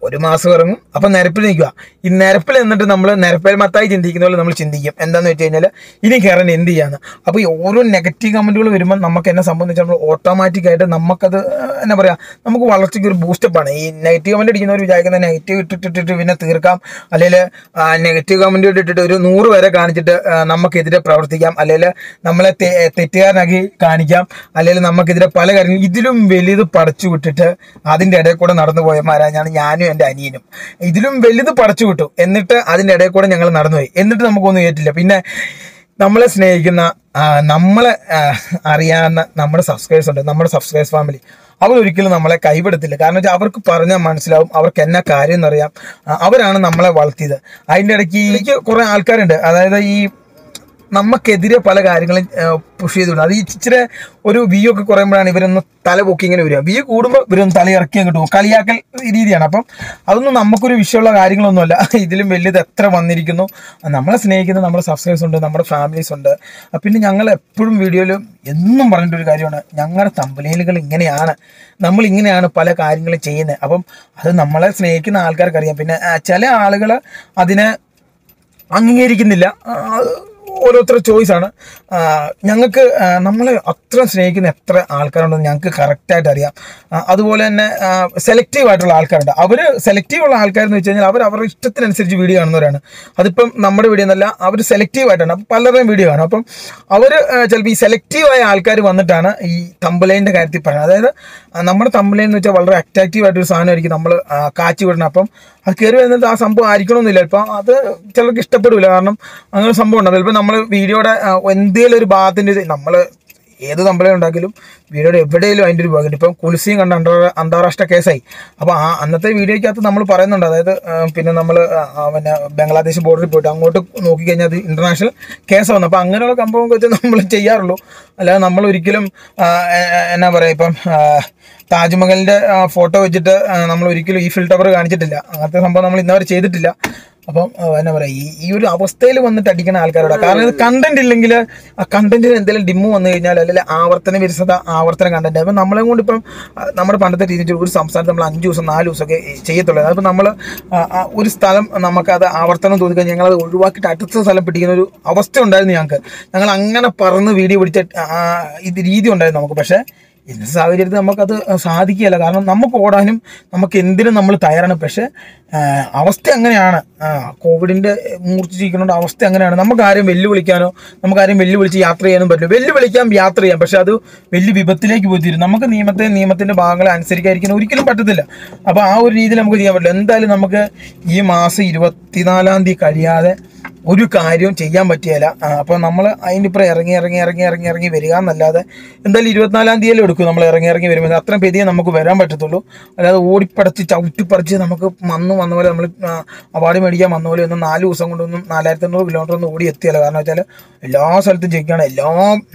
ഒരു മാസം ഇറങ്ങും അപ്പം നിരപ്പിൽ നിൽക്കുക ഈ നിരപ്പിൽ എന്നിട്ട് നമ്മൾ നിരപ്പേൽ മത്തായി ചിന്തിക്കുന്ന പോലെ നമ്മൾ ചിന്തിക്കും എന്താന്ന് വെച്ച് കഴിഞ്ഞാൽ ഇനി കയറാൻ എന്ത് ചെയ്യാന്ന് അപ്പോൾ ഈ ഓരോ നെഗറ്റീവ് കമൻറ്റുകൾ വരുമ്പോൾ നമുക്ക് എന്നെ സംബന്ധിച്ച് നമ്മൾ ഓട്ടോമാറ്റിക് ആയിട്ട് നമുക്കത് ആ, എന്നാ പറയുക നമുക്ക് വളർച്ചയ്ക്ക് ഒരു ബൂസ്റ്റപ്പ് ആണ് ഈ നെഗറ്റീവ് കമൻറ്റ് അടിക്കുന്നവർ വിചാരിക്കുന്ന നെഗറ്റീവ് ഇട്ടിട്ടിട്ട് പിന്നെ തീർക്കാം അല്ലെങ്കിൽ നെഗറ്റീവ് കമൻറ്റ് ഇട്ടിട്ട് ഒരു നൂറ് വരെ കാണിച്ചിട്ട് ആ, നമുക്കെതിരെ പ്രവർത്തിക്കാം അല്ലെങ്കിൽ നമ്മളെ തെ- തെറ്റുകാരനാക്കി കാണിക്കാം അല്ലെങ്കിൽ നമുക്കെതിരെ പല കാര്യങ്ങളും ഇതിലും വലുത് പടച്ചു വിട്ടിട്ട് അതിൻ്റെ ഇടയിൽ കൂടെ നടന്നു പോയമാരാണ് ഞാനും എൻ്റെ അനിയനും ഇതിലും വലുത് പടച്ചു വിട്ടു എന്നിട്ട് അതിൻ്റെ ഇടയിൽ കൂടെ ഞങ്ങൾ നടന്നുപോയി എന്നിട്ട് നമുക്കൊന്നും ഏറ്റില്ല പിന്നെ നമ്മളെ സ്നേഹിക്കുന്ന ആ, നമ്മളെ ആ, അറിയാവുന്ന നമ്മുടെ സബ്സ്ക്രൈബേഴ്സ് ഉണ്ട് നമ്മുടെ സബ്സ്ക്രൈബേഴ്സ് ഫാമിലി അവർ ഒരിക്കലും നമ്മളെ കൈവിടത്തില്ല കാരണം വെച്ചാൽ അവർക്ക് പറഞ്ഞാൽ മനസ്സിലാവും അവർക്ക് എന്നാ കാര്യം എന്നറിയാം ആ, അവരാണ് നമ്മളെ വളർത്തിയത് അതിൻ്റെ ഇടയ്ക്ക് എനിക്ക് കുറേ ആൾക്കാരുണ്ട് അതായത് ഈ നമുക്കെതിരെ പല കാര്യങ്ങളും പുഷ് ചെയ്ത് വിടും അത് ഈ ഇച്ചിരി ഒരു വ്യൂ ഒക്കെ കുറയുമ്പോഴാണ് ഇവരൊന്ന് തല പൊക്കി ഇങ്ങനെ വരിക വ്യൂ കൂടുമ്പോൾ ഇവരൊന്ന് തല ഇറക്കി അങ്ങോട്ട് പോകും കളിയാക്കൽ രീതിയാണ് അപ്പം അതൊന്നും നമുക്കൊരു വിഷയമുള്ള കാര്യങ്ങളൊന്നുമല്ല ഇതിലും വലിയത് എത്ര വന്നിരിക്കുന്നു നമ്മളെ സ്നേഹിക്കുന്ന നമ്മുടെ സബ്സ്ക്രൈബേഴ്സ് ഉണ്ട് നമ്മുടെ ഫാമിലീസ് ഉണ്ട് ആ, പിന്നെ ഞങ്ങൾ എപ്പോഴും വീഡിയോയിൽ എന്നും പറഞ്ഞിട്ടൊരു കാര്യമാണ് ഞങ്ങളുടെ തമ്പലേലുകൾ ഇങ്ങനെയാണ് നമ്മൾ ഇങ്ങനെയാണ് പല കാര്യങ്ങളും ചെയ്യുന്നത് അപ്പം അത് നമ്മളെ സ്നേഹിക്കുന്ന ആൾക്കാർക്ക് അറിയാം പിന്നെ ആ, ചില ആളുകൾ അതിനെ അംഗീകരിക്കുന്നില്ല ആ, അത് ഓരോരുത്തരുടെ ചോയ്സാണ് ഞങ്ങൾക്ക് നമ്മൾ അത്ര സ്നേഹിക്കുന്ന എത്ര ആൾക്കാരുണ്ടെന്ന് ഞങ്ങൾക്ക് കറക്റ്റായിട്ട് അറിയാം ആ, അതുപോലെ തന്നെ സെലക്റ്റീവ് ആയിട്ടുള്ള ആൾക്കാരുണ്ട് അവർ സെലക്റ്റീവ് ഉള്ള ആൾക്കാരെന്ന് വെച്ച് കഴിഞ്ഞാൽ അവർ അവരുടെ ഇഷ്ടത്തിനനുസരിച്ച് വീഡിയോ കാണുന്നവരാണ് അതിപ്പം നമ്മുടെ വീഡിയോ എന്നല്ല അവർ സെലക്റ്റീവ് ആയിട്ടാണ് അപ്പം പലരുടെയും വീഡിയോ കാണും അപ്പം അവർ ചിലപ്പോൾ ഈ സെലക്റ്റീവ് ആയ ആൾക്കാർ വന്നിട്ടാണ് ഈ തമ്പലൈൻ്റെ കാര്യത്തിൽ പറയുന്നത് അതായത് ആ, നമ്മുടെ തമ്പലൈൻ എന്ന് വെച്ചാൽ വളരെ അട്രാക്റ്റീവ് ആയിട്ടൊരു സാധനമായിരിക്കും നമ്മൾ കാച്ചി വിടണം അപ്പം അത് കയറി വരുന്നത് ആ സംഭവം ആയിരിക്കണമെന്നില്ല ഇപ്പം അത് ചിലർക്ക് ഇഷ്ടപ്പെടില്ല കാരണം അങ്ങനെ ഒരു സംഭവം ഉണ്ട് ചിലപ്പോൾ നമ്മൾ വീഡിയോയുടെ എന്തെങ്കിലും ഒരു ഭാഗത്തിൻ്റെ നമ്മൾ ഏത് തമ്പലം ഉണ്ടാക്കിയാലും വീഡിയോയുടെ എവിടെയെങ്കിലും അതിൻ്റെ ഒരു ഭാഗം ഇപ്പം കുൽസിയും കണ്ട അന്താ- അന്താരാഷ്ട്ര കേസായി അപ്പോൾ ആ അന്നത്തെ വീഡിയോയ്ക്കകത്ത് നമ്മൾ പറയുന്നുണ്ട് അതായത് ആ, പിന്നെ നമ്മൾ പിന്നെ ബംഗ്ലാദേശ് ബോർഡറിൽ പോയിട്ട് അങ്ങോട്ട് നോക്കിക്കഴിഞ്ഞാൽ അത് ഇൻ്റർനാഷണൽ കേസ് വന്നു അപ്പോൾ അങ്ങനെയുള്ള സംഭവം വെച്ച് നമ്മൾ ചെയ്യാറുള്ളൂ അല്ലാതെ നമ്മൾ ഒരിക്കലും ആ, എ- എ- എന്നാ പറയുക ഇപ്പം ആ, താജ്മഹലിൻ്റെ ഫോട്ടോ വെച്ചിട്ട് ആ, നമ്മൾ ഒരിക്കലും ഈ ഫിൽ ടവർ കാണിച്ചിട്ടില്ല അങ്ങനത്തെ സംഭവം നമ്മൾ ഇന്നവരെ ചെയ്തിട്ടില്ല അപ്പം ആ, എന്നാ പറയുക ഈ ഈ ഒരു അവസ്ഥയിൽ വന്നിട്ട് അടിക്കുന്ന ആൾക്കാരോട് കാരണം ഇത് കണ്ടന്റ് ഇല്ലെങ്കിൽ ആ കണ്ടന്റിന് എന്തെങ്കിലും ഡിമ്മ് വന്നു കഴിഞ്ഞാൽ അല്ലെങ്കിൽ ആവർത്തന വിരസത ആവർത്തന കണ്ടന്റ് അപ്പം നമ്മളെ കൊണ്ട് ഇപ്പം ആ, നമ്മുടെ പണ്ടത്തെ രീതിയിൽ ഒരു സംസ്ഥാനത്ത് നമ്മൾ അഞ്ച് ദിവസം നാല് ദിവസമൊക്കെ ചെയ്യത്തുള്ളൂ അതിപ്പോൾ നമ്മൾ ഒരു സ്ഥലം നമുക്കത് ആവർത്തനം തോന്നി കഴിഞ്ഞാൽ ഞങ്ങളത് ഒഴിവാക്കിയിട്ട് അടുത്ത സ്ഥലം പിടിക്കുന്ന ഒരു അവസ്ഥ ഉണ്ടായിരുന്നു ഞങ്ങൾക്ക് ഞങ്ങൾ അങ്ങനെ പറന്ന് വീഡിയോ പിടിച്ച ആ, ഇത് രീതി ഉണ്ടായിരുന്നു നമുക്ക് പക്ഷേ ഇന്നത്തെ സാഹചര്യത്തിൽ നമുക്കത് സാധിക്കുകയില്ല കാരണം നമുക്ക് ഓടാനും നമുക്ക് എന്തിനും നമ്മൾ തയ്യാറാണ് പക്ഷേ ആ, അവസ്ഥ അങ്ങനെയാണ് ആ, കോവിഡിൻ്റെ മൂർച്ഛിച്ചിരിക്കുന്നതുകൊണ്ട് അവസ്ഥ അങ്ങനെയാണ് നമുക്ക് ആരും വെല്ലുവിളിക്കാനോ നമുക്ക് ആരും വെല്ലുവിളിച്ച് യാത്ര ചെയ്യാനും പറ്റില്ല വെല്ലുവിളിക്കാം യാത്ര ചെയ്യാം പക്ഷെ അത് വലിയ വിപത്തിലേക്ക് പോയി തീരും നമുക്ക് നിയമത്തെ നിയമത്തിൻ്റെ ഭാഗങ്ങളെ അനുസരിക്കാതിരിക്കാൻ ഒരിക്കലും പറ്റത്തില്ല അപ്പോൾ ആ ഒരു രീതിയിൽ നമുക്ക് ചെയ്യാൻ പറ്റില്ല എന്തായാലും നമുക്ക് ഈ മാസം ഇരുപത്തിനാലാം തീയതി കഴിയാതെ ഒരു കാര്യവും ചെയ്യാൻ പറ്റിയല്ല അപ്പോൾ നമ്മൾ അതിൻ്റെ ഇപ്പുറം ഇറങ്ങി ഇറങ്ങി ഇറങ്ങി ഇറങ്ങി ഇറങ്ങി വരിക എന്നല്ലാതെ എന്തായാലും ഇരുപത്തിനാലാം തീയതി എടുക്കും നമ്മൾ ഇറങ്ങി ഇറങ്ങി വരുമ്പോൾ അത്രയും പെരിയെ നമുക്ക് വരാൻ പറ്റത്തുള്ളൂ അല്ലാതെ ഓടിപ്പടച്ച് ചവിട്ടിപ്പറിച്ച് നമുക്ക് വന്ന് വന്ന പോലെ നമ്മൾ അവാർഡ് മേടിക്കാൻ വന്ന പോലെ ഒന്നും നാല് ദിവസം കൊണ്ടൊന്നും നാലായിരത്തി അഞ്ഞൂറ് കിലോമീറ്റർ ഒന്നും ഓടി എത്തിയല്ല കാരണം വെച്ചാൽ എല്ലാ സ്ഥലത്തും ജയിക്കുകയാണ് എല്ലാ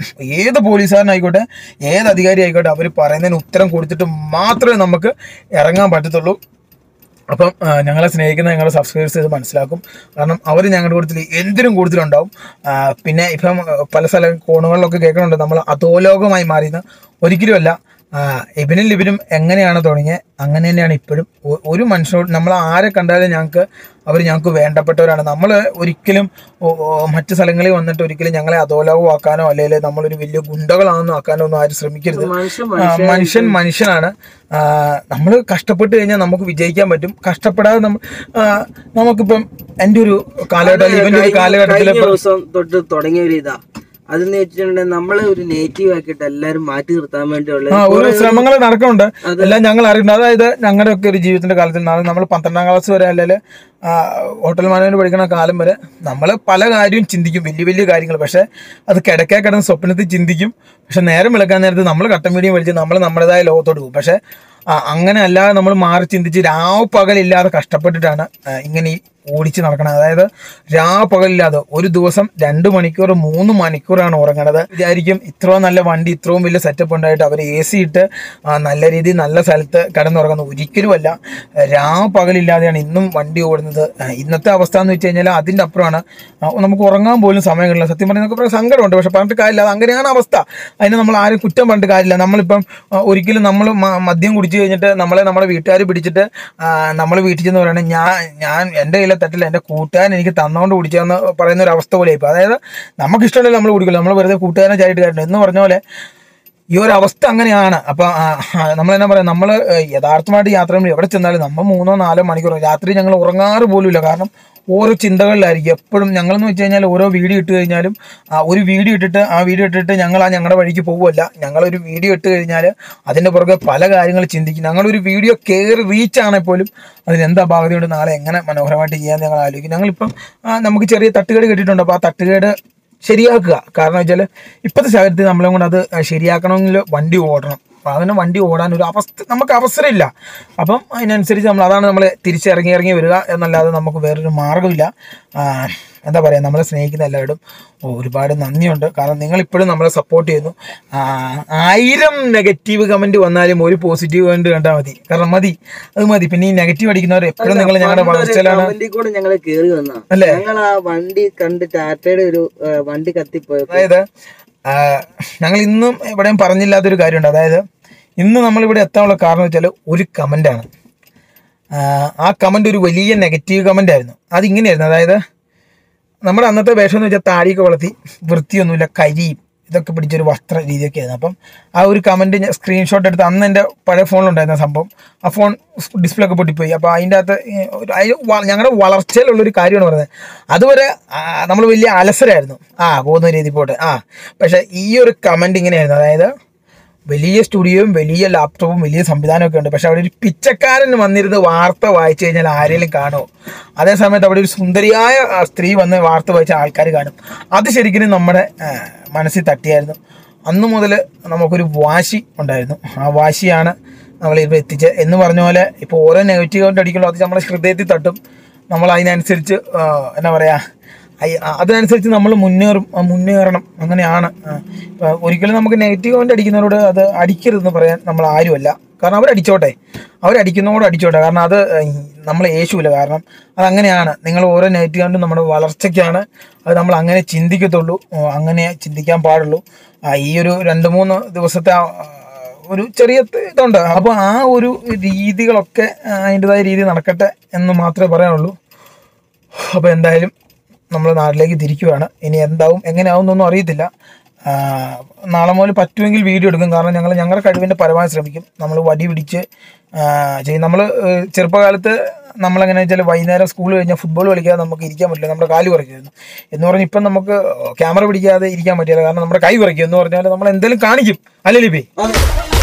ഏത് പോലീസുകാരനായിക്കോട്ടെ ഏത് അധികാരി ആയിക്കോട്ടെ അവർ പറയുന്നതിന് ഉത്തരം കൊടുത്തിട്ട് മാത്രമേ നമുക്ക് ഇറങ്ങാൻ പറ്റത്തുള്ളൂ അപ്പം ആ, ഞങ്ങളെ സ്നേഹിക്കുന്ന ഞങ്ങളുടെ സബ്സ്ക്രൈബേഴ്സ് ഇത് മനസ്സിലാക്കും കാരണം അവർ ഞങ്ങളുടെ കൂട്ടത്തിൽ എന്തിനും കൂടുതലുണ്ടാവും ആ, പിന്നെ ഇപ്പം ആ, പല സ്ഥല കോണുകളിലൊക്കെ കേൾക്കുന്നുണ്ട് നമ്മൾ അധോലോകമായി മാറിയെന്ന് ഒരിക്കലുമല്ല ആ, ഇവനും ലിബിനും എങ്ങനെയാണ് തുടങ്ങിയത് അങ്ങനെ തന്നെയാണ് ഇപ്പോഴും ഒ- ഒരു മനുഷ്യനോട് നമ്മൾ ആരെ കണ്ടാലും ഞങ്ങൾക്ക് അവർ ഞങ്ങൾക്ക് വേണ്ടപ്പെട്ടവരാണ് നമ്മൾ ഒരിക്കലും ഓ- ഓ, മറ്റ് സ്ഥലങ്ങളിൽ വന്നിട്ട് ഒരിക്കലും ഞങ്ങളെ അധോലോകമാക്കാനോ അല്ലെങ്കിൽ നമ്മളൊരു വലിയ ഗുണ്ടകളാണെന്നോ ആക്കാനോ ഒന്നും ആരും ശ്രമിക്കരുത് മനുഷ്യൻ ആ, മനുഷ്യൻ മനുഷ്യനാണ് നമ്മൾ കഷ്ടപ്പെട്ട് കഴിഞ്ഞാൽ നമുക്ക് വിജയിക്കാൻ പറ്റും കഷ്ടപ്പെടാതെ നമ്മ ആ, നമുക്കിപ്പം എൻ്റെ ഒരു കാലഘട്ടം അല്ലെങ്കിൽ ഇവൻ്റെ ഒരു കാലഘട്ടത്തിൽ കഴിഞ്ഞ ദിവസം തൊട്ട് തുടങ്ങിയ ഒരു ഇതാ അതെന്ന് വെച്ചിട്ടുണ്ടെങ്കിൽ നമ്മളെ ഒരു നേറ്റീവ് ആക്കിയിട്ട് എല്ലാരും മാറ്റി നിർത്താൻ വേണ്ടിയുള്ള ആ ഒരു ശ്രമങ്ങൾ നടക്കുന്നുണ്ട് എല്ലാം ഞങ്ങൾ അറിയുന്നുണ്ട് അതായത് ഞങ്ങളുടെ ഒക്കെ ഒരു ജീവിതത്തിന്റെ കാലത്തിൽ നമ്മൾ പന്ത്രണ്ടാം ക്ലാസ് വരെ അല്ലെങ്കിൽ ഹോട്ടൽ മാനേജ്മെന്റ് പഠിക്കുന്ന കാലം വരെ നമ്മൾ പല കാര്യവും ചിന്തിക്കും വലിയ വലിയ കാര്യങ്ങൾ പക്ഷേ അത് കിടക്കേ കിടന്ന് സ്വപ്നത്തിൽ ചിന്തിക്കും പക്ഷെ നേരം വിളക്കാൻ നേരത്ത് നമ്മൾ കട്ടൻ മീഡിയം വലിച്ച് നമ്മൾ നമ്മുടേതായ ലോകത്തോട്ട് പോകും പക്ഷേ ആ, അങ്ങനെ അല്ലാതെ നമ്മൾ മാറി ചിന്തിച്ച് രാവ് പകലില്ലാതെ കഷ്ടപ്പെട്ടിട്ടാണ് ആ, ഇങ്ങനെ ഈ ഓടിച്ച് നടക്കണം അതായത് രാ പകലില്ലാതെ ഒരു ദിവസം രണ്ട് മണിക്കൂർ മൂന്ന് മണിക്കൂറാണ് ഉറങ്ങണത് വിചാരിക്കും ഇത്രയും നല്ല വണ്ടി ഇത്രയും വലിയ സെറ്റപ്പ് ഉണ്ടായിട്ട് അവർ എ സി ഇട്ട് ആ, നല്ല രീതിയിൽ നല്ല സ്ഥലത്ത് കിടന്നുറങ്ങുന്നത് ഒരിക്കലുമല്ല രാ പകലില്ലാതെയാണ് ഇന്നും വണ്ടി ഓടുന്നത് ആ, ഇന്നത്തെ അവസ്ഥ എന്ന് വെച്ച് കഴിഞ്ഞാൽ അതിൻ്റെ അപ്പുറമാണ് ആ, നമുക്ക് ഉറങ്ങാൻ പോലും സമയങ്ങളില്ല സത്യം പറഞ്ഞാൽ നമുക്ക് സങ്കടമുണ്ട് പക്ഷെ പറഞ്ഞിട്ട് കാര്യമില്ല അത് അങ്ങനെയാണ് അവസ്ഥ അതിന് നമ്മൾ ആരും കുറ്റം പറഞ്ഞിട്ട് കാര്യമില്ല നമ്മളിപ്പം ആ, ഒരിക്കലും നമ്മൾ മദ്യം കുടിച്ചു കഴിഞ്ഞിട്ട് നമ്മളെ നമ്മുടെ വീട്ടുകാർ പിടിച്ചിട്ട് നമ്മൾ വീട്ടിൽ ചെന്ന് പറയണത് ഞാൻ ഞാൻ എൻ്റെ കയ്യിലെ തട്ടില്ല എൻ്റെ കൂട്ടുകാരൻ എനിക്ക് തന്നുകൊണ്ട് കുടിച്ചതെന്ന് പറയുന്ന ഒരു അവസ്ഥ പോലെ ഇപ്പോൾ അതായത് നമുക്ക് ഇഷ്ടമുണ്ടെങ്കിൽ നമ്മൾ കുടിക്കില്ല നമ്മൾ വെറുതെ കൂട്ടുകാരനെ ചാരിട്ട് കാര്യമില്ല എന്ന് പറഞ്ഞ പോലെ ഈ ഒരു അവസ്ഥ അങ്ങനെയാണ് അപ്പൊ നമ്മൾ എന്നാ പറയാ നമ്മൾ യഥാർത്ഥമായിട്ട് യാത്ര ചെയ്യുമ്പോൾ എവിടെ ചെന്നാലും നമ്മൾ മൂന്നോ നാലോ മണിക്കൂർ രാത്രി ഞങ്ങൾ ഉറങ്ങാറ് പോലുമില്ല കാരണം ഓരോ ചിന്തകളിലായിരിക്കും എപ്പോഴും ഞങ്ങളെന്ന് വെച്ച് കഴിഞ്ഞാൽ ഓരോ വീഡിയോ ഇട്ട് കഴിഞ്ഞാലും ആ ഒരു വീഡിയോ ഇട്ടിട്ട് ആ വീഡിയോ ഇട്ടിട്ട് ഞങ്ങൾ ആ ഞങ്ങളുടെ വഴിക്ക് പോകുമല്ല ഞങ്ങളൊരു വീഡിയോ ഇട്ട് കഴിഞ്ഞാൽ അതിൻ്റെ പുറകെ പല കാര്യങ്ങൾ ചിന്തിക്കും ഞങ്ങളൊരു വീഡിയോ കയറി റീച്ച് ആണെങ്കിൽ പോലും അതിന് എന്താ ഭാഗതയുണ്ട് നാളെ എങ്ങനെ മനോഹരമായിട്ട് ചെയ്യാൻ ഞങ്ങൾ ആലോചിക്കും ഞങ്ങളിപ്പം ആ, നമുക്ക് ചെറിയ തട്ടുകേട് കിട്ടിയിട്ടുണ്ട് അപ്പോൾ ആ തട്ടുകേട് ശരിയാക്കുക കാരണം വെച്ചാൽ ഇപ്പോഴത്തെ സാഹചര്യത്തിൽ നമ്മളെ കൊണ്ട് അത് ശരിയാക്കണമെങ്കിൽ വണ്ടി ഓടണം അപ്പം അതിന് വണ്ടി ഓടാൻ ഒരു അവസ്ഥ നമുക്ക് അവസരമില്ല അപ്പം അതിനനുസരിച്ച് നമ്മൾ അതാണ് നമ്മൾ തിരിച്ചിറങ്ങി ഇറങ്ങി വരിക എന്നല്ലാതെ നമുക്ക് വേറൊരു മാർഗ്ഗമില്ല ആ, എന്താ പറയുക നമ്മളെ സ്നേഹിക്കുന്ന എല്ലാവരും ഒരുപാട് നന്ദിയുണ്ട് കാരണം നിങ്ങൾ ഇപ്പോഴും നമ്മളെ സപ്പോർട്ട് ചെയ്യുന്നു ആ, ആയിരം നെഗറ്റീവ് കമൻറ്റ് വന്നാലും ഒരു പോസിറ്റീവ് കമൻറ്റ് കണ്ടാൽ മതി കാരണം മതി അത് മതി പിന്നെ ഈ നെഗറ്റീവ് അടിക്കുന്നവർ എപ്പോഴും നിങ്ങൾ ഞങ്ങളുടെ വളർച്ചയിലാണ് കമന്റിൽ കൂടെ ഞങ്ങൾ കേറി വന്ന അല്ലേ? ഞങ്ങൾ ആ വണ്ടി കണ്ട് ടാറ്റയുടെ ഒരു ആ, വണ്ടി കത്തിപ്പോയപ്പോ അതായത് ആ, ഞങ്ങൾ ഇന്നും എവിടെയും പറഞ്ഞില്ലാത്തൊരു കാര്യമുണ്ട് അതായത് ഇന്ന് നമ്മളിവിടെ എത്താനുള്ള കാരണം വെച്ചാൽ ഒരു കമൻ്റാണ് ആ കമൻ്റ് ഒരു വലിയ നെഗറ്റീവ് കമൻ്റ് ആയിരുന്നു അതിങ്ങനെയായിരുന്നു അതായത് നമ്മുടെ അന്നത്തെ വേഷം എന്ന് വെച്ചാൽ താടിയൊക്കെ വളർത്തി വൃത്തിയൊന്നുമില്ല കരിയും ഇതൊക്കെ പിടിച്ചൊരു വസ്ത്ര രീതിയൊക്കെ ആയിരുന്നു അപ്പം ആ ഒരു കമൻറ്റ് ഞാൻ സ്ക്രീൻഷോട്ട് എടുത്ത് അന്ന് എൻ്റെ പഴയ ഫോണിലുണ്ടായിരുന്ന സംഭവം ആ ഫോൺ ഡിസ്പ്ലേ ഒക്കെ പൊട്ടിപ്പോയി അപ്പോൾ അതിൻ്റെ അകത്ത് ഈ ഒരു അതിന് വ- ഞങ്ങളുടെ വളർച്ചയിലുള്ളൊരു കാര്യമാണ് പറയുന്നത് അതുവരെ നമ്മൾ വലിയ അലസരായിരുന്നു ആ പോകുന്ന രീതി പോട്ടെ ആ പക്ഷേ ഈ ഒരു കമൻറ്റ് ഇങ്ങനെയായിരുന്നു അതായത് വലിയ സ്റ്റുഡിയോയും വലിയ ലാപ്ടോപ്പും വലിയ സംവിധാനമൊക്കെ ഉണ്ട് പക്ഷെ അവിടെ ഒരു പിച്ചക്കാരൻ വന്നിരുന്ന് വാർത്ത വായിച്ചു കഴിഞ്ഞാൽ ആരെങ്കിലും കാണുമോ അതേ സമയത്ത് അവിടെ ഒരു സുന്ദരിയായ ആ, സ്ത്രീ വന്ന് വാർത്ത വായിച്ച ആൾക്കാർ കാണും അത് ശരിക്കും നമ്മുടെ ആ, മനസ്സിൽ തട്ടിയായിരുന്നു അന്ന് മുതൽ നമുക്കൊരു വാശി ഉണ്ടായിരുന്നു ആ വാശിയാണ് നമ്മളിപ്പോൾ എത്തിച്ച് എന്ന് പറഞ്ഞ പോലെ ഇപ്പോൾ ഓരോ നെഗറ്റീവ് കൊണ്ട് അടിക്കുമ്പോൾ അത് നമ്മുടെ ഹൃദയത്തിൽ തട്ടും നമ്മൾ അതിനനുസരിച്ച് ആ, എന്നാ പറയുക അയ്- ആ, അതിനനുസരിച്ച് നമ്മൾ മുന്നേറും ആ, മുന്നേറണം അങ്ങനെയാണ് ആ. ഇപ്പൊ ഒരിക്കലും നമുക്ക് നെഗറ്റീവ് കമന്റ് അടിക്കുന്നവരോട് അത് അടിക്കരുതെന്ന് പറയാൻ നമ്മൾ ആരുമല്ല കാരണം അവരടിച്ചോട്ടെ അവരടിക്കുന്നതോട് അടിച്ചോട്ടെ കാരണം അത് നമ്മൾ യേശുവില്ല കാരണം അതങ്ങനെയാണ് നിങ്ങൾ ഓരോ നെഗറ്റീവ് കണ്ടും നമ്മുടെ വളർച്ചയ്ക്കാണ് അത് നമ്മൾ അങ്ങനെ ചിന്തിക്കത്തുള്ളൂ ഓ, അങ്ങനെ ചിന്തിക്കാൻ പാടുള്ളൂ ആ, ഈ ഒരു രണ്ട് മൂന്ന് ദിവസത്തെ ആ, ഒരു ചെറിയ ത- ഇതുണ്ട് അപ്പോൾ ആ ഒരു രീതികളൊക്കെ ആ, അതിൻ്റെതായ രീതി നടക്കട്ടെ എന്ന് മാത്രമേ പറയാനുള്ളൂ അപ്പോൾ എന്തായാലും നമ്മൾ നാട്ടിലേക്ക് തിരിക്കുവാണ് ഇനി എന്താവും എങ്ങനെയാവും എന്നൊന്നും അറിയത്തില്ല ആ, നാളെ മുതൽ പറ്റുമെങ്കിൽ വീഡിയോ എടുക്കും കാരണം ഞങ്ങൾ ഞങ്ങളുടെ കഴിവിൻ്റെ പരമാവധി ശ്രമിക്കും നമ്മൾ വടി പിടിച്ച് ആ, ചെയ്യും നമ്മൾ ചെറുപ്പകാലത്ത് നമ്മളെങ്ങനെ വെച്ചാൽ വൈകുന്നേരം സ്കൂൾ കഴിഞ്ഞാൽ ഫുട്ബോൾ കളിക്കാതെ നമുക്ക് ഇരിക്കാൻ പറ്റില്ല നമ്മുടെ കാല് കുറയ്ക്കുമായിരുന്നു എന്ന് പറഞ്ഞാൽ ഇപ്പം നമുക്ക് ക്യാമറ പിടിക്കാതെ ഇരിക്കാൻ പറ്റില്ല കാരണം നമ്മുടെ കൈ കുറയ്ക്കും എന്ന് പറഞ്ഞാൽ നമ്മൾ എന്തെങ്കിലും കാണിക്കും അല്ലേ ലിപി അത്